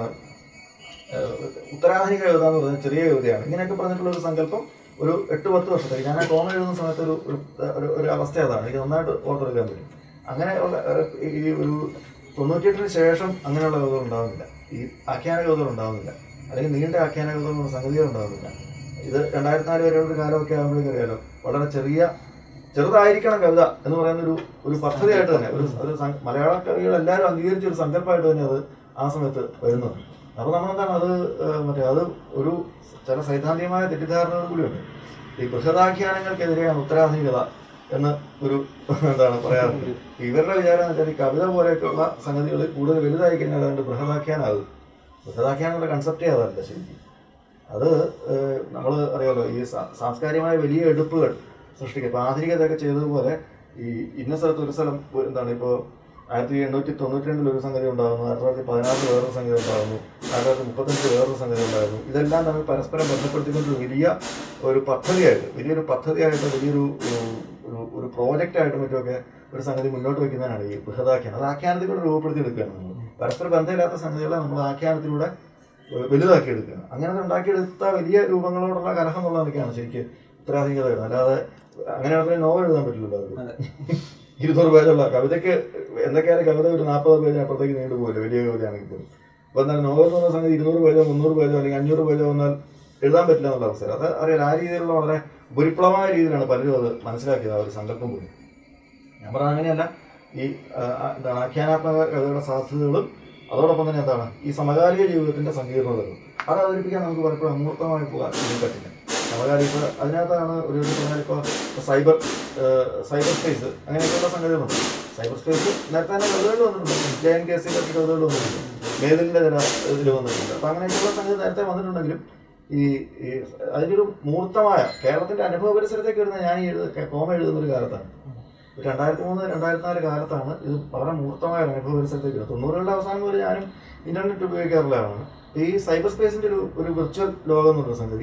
ഏഹ് ഉത്തരാധുനിക കവിത എന്ന് പറയുന്നത് ചെറിയ കവിതയാണ് ഇങ്ങനെയൊക്കെ പറഞ്ഞിട്ടുള്ള ഒരു സങ്കല്പം ഒരു എട്ട് പത്ത് വർഷത്തേക്ക് ഞാൻ ആ കോമ എഴുതുന്ന സമയത്ത് ഒരു ഒരു- ഒരു ഒരു അവസ്ഥ അതാണ് എനിക്ക് നന്നായിട്ട് ഓർത്തെടുക്കാൻ പറ്റും അങ്ങനെയുള്ള ഏഹ് ഈ ഒരു തൊണ്ണൂറ്റിയെട്ടിന് ശേഷം അങ്ങനെയുള്ള കവിതകൾ ഉണ്ടാകുന്നില്ല ഈ ആഖ്യാന കവിതകൾ ഉണ്ടാകുന്നില്ല അല്ലെങ്കിൽ നീണ്ട ആഖ്യാന കവിതകൾ സംഗതികൾ ഉണ്ടാകുന്നില്ല ഇത് രണ്ടായിരത്തി നാല് വരെയുള്ള ഒരു കാലമൊക്കെ ആകുമ്പോഴേക്കും അറിയാലോ വളരെ ചെറിയ ചെറുതായിരിക്കണം കവിത എന്ന് പറയുന്ന ഒരു ഒരു പദ്ധതിയായിട്ട് തന്നെ ഒരു ഒരു സം- മലയാള കവികൾ എല്ലാവരും അംഗീകരിച്ച ഒരു സങ്കല്പമായിട്ട് തന്നെ അത് ആ സമയത്ത് വരുന്നത് അപ്പൊ നമ്മളെന്താണ് അത് ഏഹ്, മറ്റേ അത് ഒരു ചില സൈദ്ധാന്തികമായ തെറ്റിദ്ധാരണകൾ കൂടിയുണ്ട് ഈ ബൃഹദാഖ്യാനങ്ങൾക്കെതിരെയാണ് ഉത്തരാധുനികത എന്ന് ഒരു എന്താണ് പറയാറുണ്ട് ഇവരുടെ വിചാരം എന്ന് വെച്ചാൽ ഈ കവിത പോലെയൊക്കെയുള്ള സംഗതികൾ കൂടുതൽ വലുതായി കഴിഞ്ഞാൽ അതുകൊണ്ട് ബൃഹദാഖ്യാനാകും ബൃഹദാഖ്യാനങ്ങളുടെ കൺസെപ്റ്റേ അതല്ല ശരിക്കും അത് നമ്മൾ അറിയാലോ ഈ സാ- സാംസ്കാരികമായ വലിയ എടുപ്പുകൾ സൃഷ്ടിക്കുക ഇപ്പൊ ആധുനികതയൊക്കെ ചെയ്തതുപോലെ ഈ ഇന്ന സ്ഥലത്ത് ഒരു സ്ഥലം ഒരു എന്താണ് ഇപ്പോൾ ആയിരത്തി എണ്ണൂറ്റി തൊണ്ണൂറ്റി രണ്ടിൽ ഒരു സംഗതി ഉണ്ടാകുന്നു ആയിരത്തി തൊള്ളായിരത്തി പതിനാറിൽ വേറൊരു സംഗതി ഉണ്ടാകുന്നു ആയിരത്തി തൊള്ളായിരത്തി മുപ്പത്തഞ്ചിൽ വേറൊരു സംഗതി ഉണ്ടായിരുന്നു ഇതെല്ലാം തമ്മിൽ പരസ്പരം ബന്ധപ്പെടുത്തിക്കൊണ്ട് ഒരു വലിയ ഒരു പദ്ധതിയായിട്ട് വലിയൊരു പദ്ധതിയായിട്ട് വലിയൊരു ഉം, ഒരു ഒരു പ്രോജക്റ്റായിട്ട് മറ്റുമൊക്കെ ഒരു സംഗതി മുന്നോട്ട് വയ്ക്കുന്നതാണ് ഈ ബൃഹദാഖ്യാനം അത് ആഖ്യാനത്തിലൂടെ രൂപപ്പെടുത്തിയെടുക്കുകയാണ് നമ്മൾ പരസ്പര ബന്ധമില്ലാത്ത സംഗതികളെ നമ്മൾ ആഖ്യാനത്തിലൂടെ ഏഹ് വലുതാക്കിയെടുക്കുക അങ്ങനെ അത് ഉണ്ടാക്കിയെടുത്ത വലിയ രൂപങ്ങളോടുള്ള കലഹം എന്നുള്ളതൊക്കെയാണ് ശരിക്കും ഉത്തരാധികത വരുന്നത് അല്ലാതെ അങ്ങനെയാണെങ്കിൽ നോവൽ എഴുതാൻ പറ്റില്ലല്ലോ അവർക്ക് ഇരുന്നൂറ് പേജുള്ള കവിതയ്ക്ക് എന്തൊക്കെയായാലും കവിത ഒരു നാൽപ്പത് പേജ് അപ്പുറത്തേക്ക് നീണ്ടു പോകില്ല വലിയ കവിതയാണെങ്കിൽ പോലും അപ്പോൾ എന്നാൽ നോവൽ എന്ന് പറഞ്ഞ സംഗതി ഇരുന്നൂറ് പേജോ മുന്നൂറ് പേജോ അല്ലെങ്കിൽ അഞ്ഞൂറ് പേജോ വന്നാൽ എഴുതാൻ പറ്റില്ല എന്നുള്ള അവസ്ഥ അത് അറിയാം ആ രീതിയിലുള്ള വളരെ ഉപരിപ്ലവമായ രീതിയിലാണ് പലരും അത് മനസ്സിലാക്കിയത് ആ ഒരു സങ്കല്പം പോലും ഞാൻ പറഞ്ഞത് അങ്ങനെയല്ല ഈ ആ, ആ, എന്താണ് ആഖ്യാനാത്മക കവിതയുടെ സാധ്യതകളും അതോടൊപ്പം തന്നെ എന്താണ് ഈ സമകാലിക ജീവിതത്തിന്റെ സങ്കീർണതകളും അത് അവതരിപ്പിക്കാൻ നമുക്ക് പലപ്പോഴും അമൂർത്തമായി പോകാൻ ഇതിന് പറ്റില്ല സമകാലിക ഇപ്പോൾ അതിനകത്താണ് ഒരു ഇത് പറഞ്ഞാൽ ഇപ്പോൾ സൈബർ സൈബർ സ്പേസ് അങ്ങനെയൊക്കെയുള്ള സംഗതികളുണ്ട് സൈബർ സ്പേസ് നേരത്തെ തന്നെ കവിതകൾ വന്നിട്ടുണ്ട് ജയൻ കേസിലൊക്കെ കവിതകൾ വന്നിട്ടുണ്ട് മേലിൻ്റെ ചില ഇതിൽ വന്നിട്ടുണ്ട് അപ്പോൾ അങ്ങനെയൊക്കെയുള്ള സംഗതി നേരത്തെ വന്നിട്ടുണ്ടെങ്കിലും ഈ ഈ അതിൻ്റെ ഒരു മൂർത്തമായ കേരളത്തിന്റെ അനുഭവ പരിസരത്തേക്ക് വരുന്ന ഞാൻ ഈ എഴുത കോമ എഴുതുന്ന ഒരു കാലത്താണ് രണ്ടായിരത്തി മൂന്ന് രണ്ടായിരത്തി നാല് കാലത്താണ് ഇത് വളരെ മൂർത്തമായ ഒരു അനുഭവ പരിസരത്തേക്ക് വരുന്നത് തൊണ്ണൂറുകളുടെ അവസാനം മുതൽ ഞാനും ഇന്റർനെറ്റ് ഉപയോഗിക്കാറുള്ള ആളാണ് ഈ സൈബർ സ്പേസിന്റെ ഒരു ഒരു വിർച്വൽ ലോകം എന്നുള്ള സംഗതി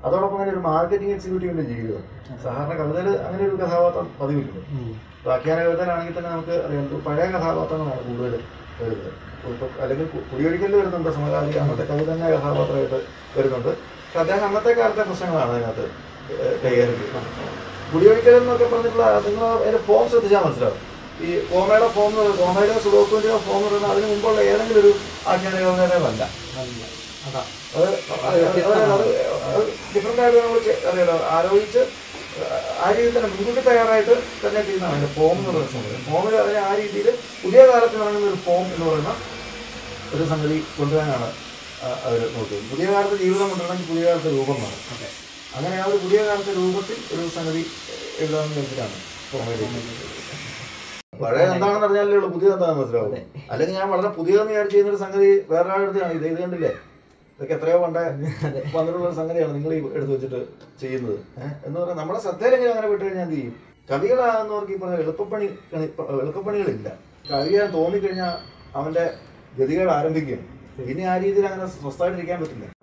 അതോടൊപ്പം തന്നെ ഒരു മാർക്കറ്റിംഗ് എക്സിക്യൂട്ടീവിന്റെ ജീവിതം സാധാരണ കവിതയിൽ അങ്ങനെ ഒരു കഥാപാത്രം പതിവില്ല ഇപ്പൊ ആഖ്യാന കവിതയിലാണെങ്കിൽ തന്നെ നമുക്ക് അറിയാം ഇപ്പൊ പഴയ കഥാപാത്രങ്ങളാണ് കൂടുതൽ വരുന്നത് ഇപ്പൊ അല്ലെങ്കിൽ കു- കുടിയൊഴിക്കലിൽ വരുന്നുണ്ട് സമകാലിക അന്നത്തെ കവി തന്നെ കഥാപാത്രമായിട്ട് വരുന്നുണ്ട് പക്ഷെ അദ്ദേഹം അന്നത്തെ കാലത്തെ പ്രശ്നങ്ങളാണ് അതിനകത്ത് ഏഹ് കൈകാര്യം ചെയ്യുന്നത് കുടിയൊഴിക്കൽ എന്നൊക്കെ പറഞ്ഞിട്ടുള്ള നിങ്ങൾ അതിന്റെ ഫോം ശ്രദ്ധിച്ചാൽ മനസ്സിലാവും ഈ കോമയുടെ ഫോം കോമയുടെ സുഡോക്കുവിന്റെയോ ഫോം എന്ന് പറയുന്നത് അതിന് മുമ്പുള്ള ഏതെങ്കിലും ഒരു ആഖ്യാന കവിതയുടേതല്ല അതാ അത് ഡിഫറെന്റ് ആയിട്ട് നമ്മൾ അറിയാലോ ആലോചിച്ച് ആ രീതിയിൽ തന്നെ മുൻകൂട്ടി തയ്യാറായിട്ട് തന്നെ ചെയ്യുന്നതാണ് അതിന്റെ ഫോം എന്ന് പറയുന്ന സംഗതി ഫോമിൽ അതിനെ ആ രീതിയിൽ പുതിയ കാലത്ത് ഇറങ്ങുന്ന ഒരു ഫോം എന്ന് പറയുന്ന ഒരു സംഗതി കൊണ്ടുവരാനാണ് അവർ നോക്കിയത് പുതിയ കാലത്ത് ജീവിതം കൊണ്ടുവരണമെങ്കിൽ പുതിയ കാലത്തെ രൂപം വേണം അതെ അങ്ങനെ ആ ഒരു പുതിയ കാലത്തെ രൂപത്തിൽ ഒരു സംഗതി എഴുതാമെന്ന് വെച്ചിട്ടാണ് ഫോമിലേക്ക് പഴയ എന്താണെന്ന് അറിഞ്ഞാലേ ഉള്ളൂ പുതിയത് എന്താണെന്ന് മനസ്സിലാവും അതെ. അല്ലെങ്കിൽ ഞാൻ വളരെ പുതിയതെന്ന് വിചാരിച്ച് ചെയ്യുന്ന ഒരു സംഗതി വേറെ ആളെടുത്താണ് ഇത് ഇത് കണ്ടില്ലേ ഇതൊക്കെ എത്രയോ പണ്ടേ വന്നിട്ടുള്ള ഒരു സംഗതിയാണ് നിങ്ങൾ ഈ എടുത്തു വെച്ചിട്ട് ചെയ്യുന്നത് ഏഹ് എന്ന് പറഞ്ഞാൽ നമ്മുടെ ശ്രദ്ധയിലെങ്കിലും അങ്ങനെ വിട്ട് കഴിഞ്ഞാൽ എന്ത് ചെയ്യും കവികളാകുന്നവർക്ക് ഈ പറഞ്ഞ എളുപ്പപ്പണി എളുപ്പപ്പണികളില്ല കവിയാൻ തോന്നിക്കഴിഞ്ഞാൽ അവന്റെ ഗതികൾ ആരംഭിക്കും പിന്നെ ആ രീതിയിൽ അങ്ങനെ സ്വസ്ഥമായിട്ടിരിക്കാൻ പറ്റില്ല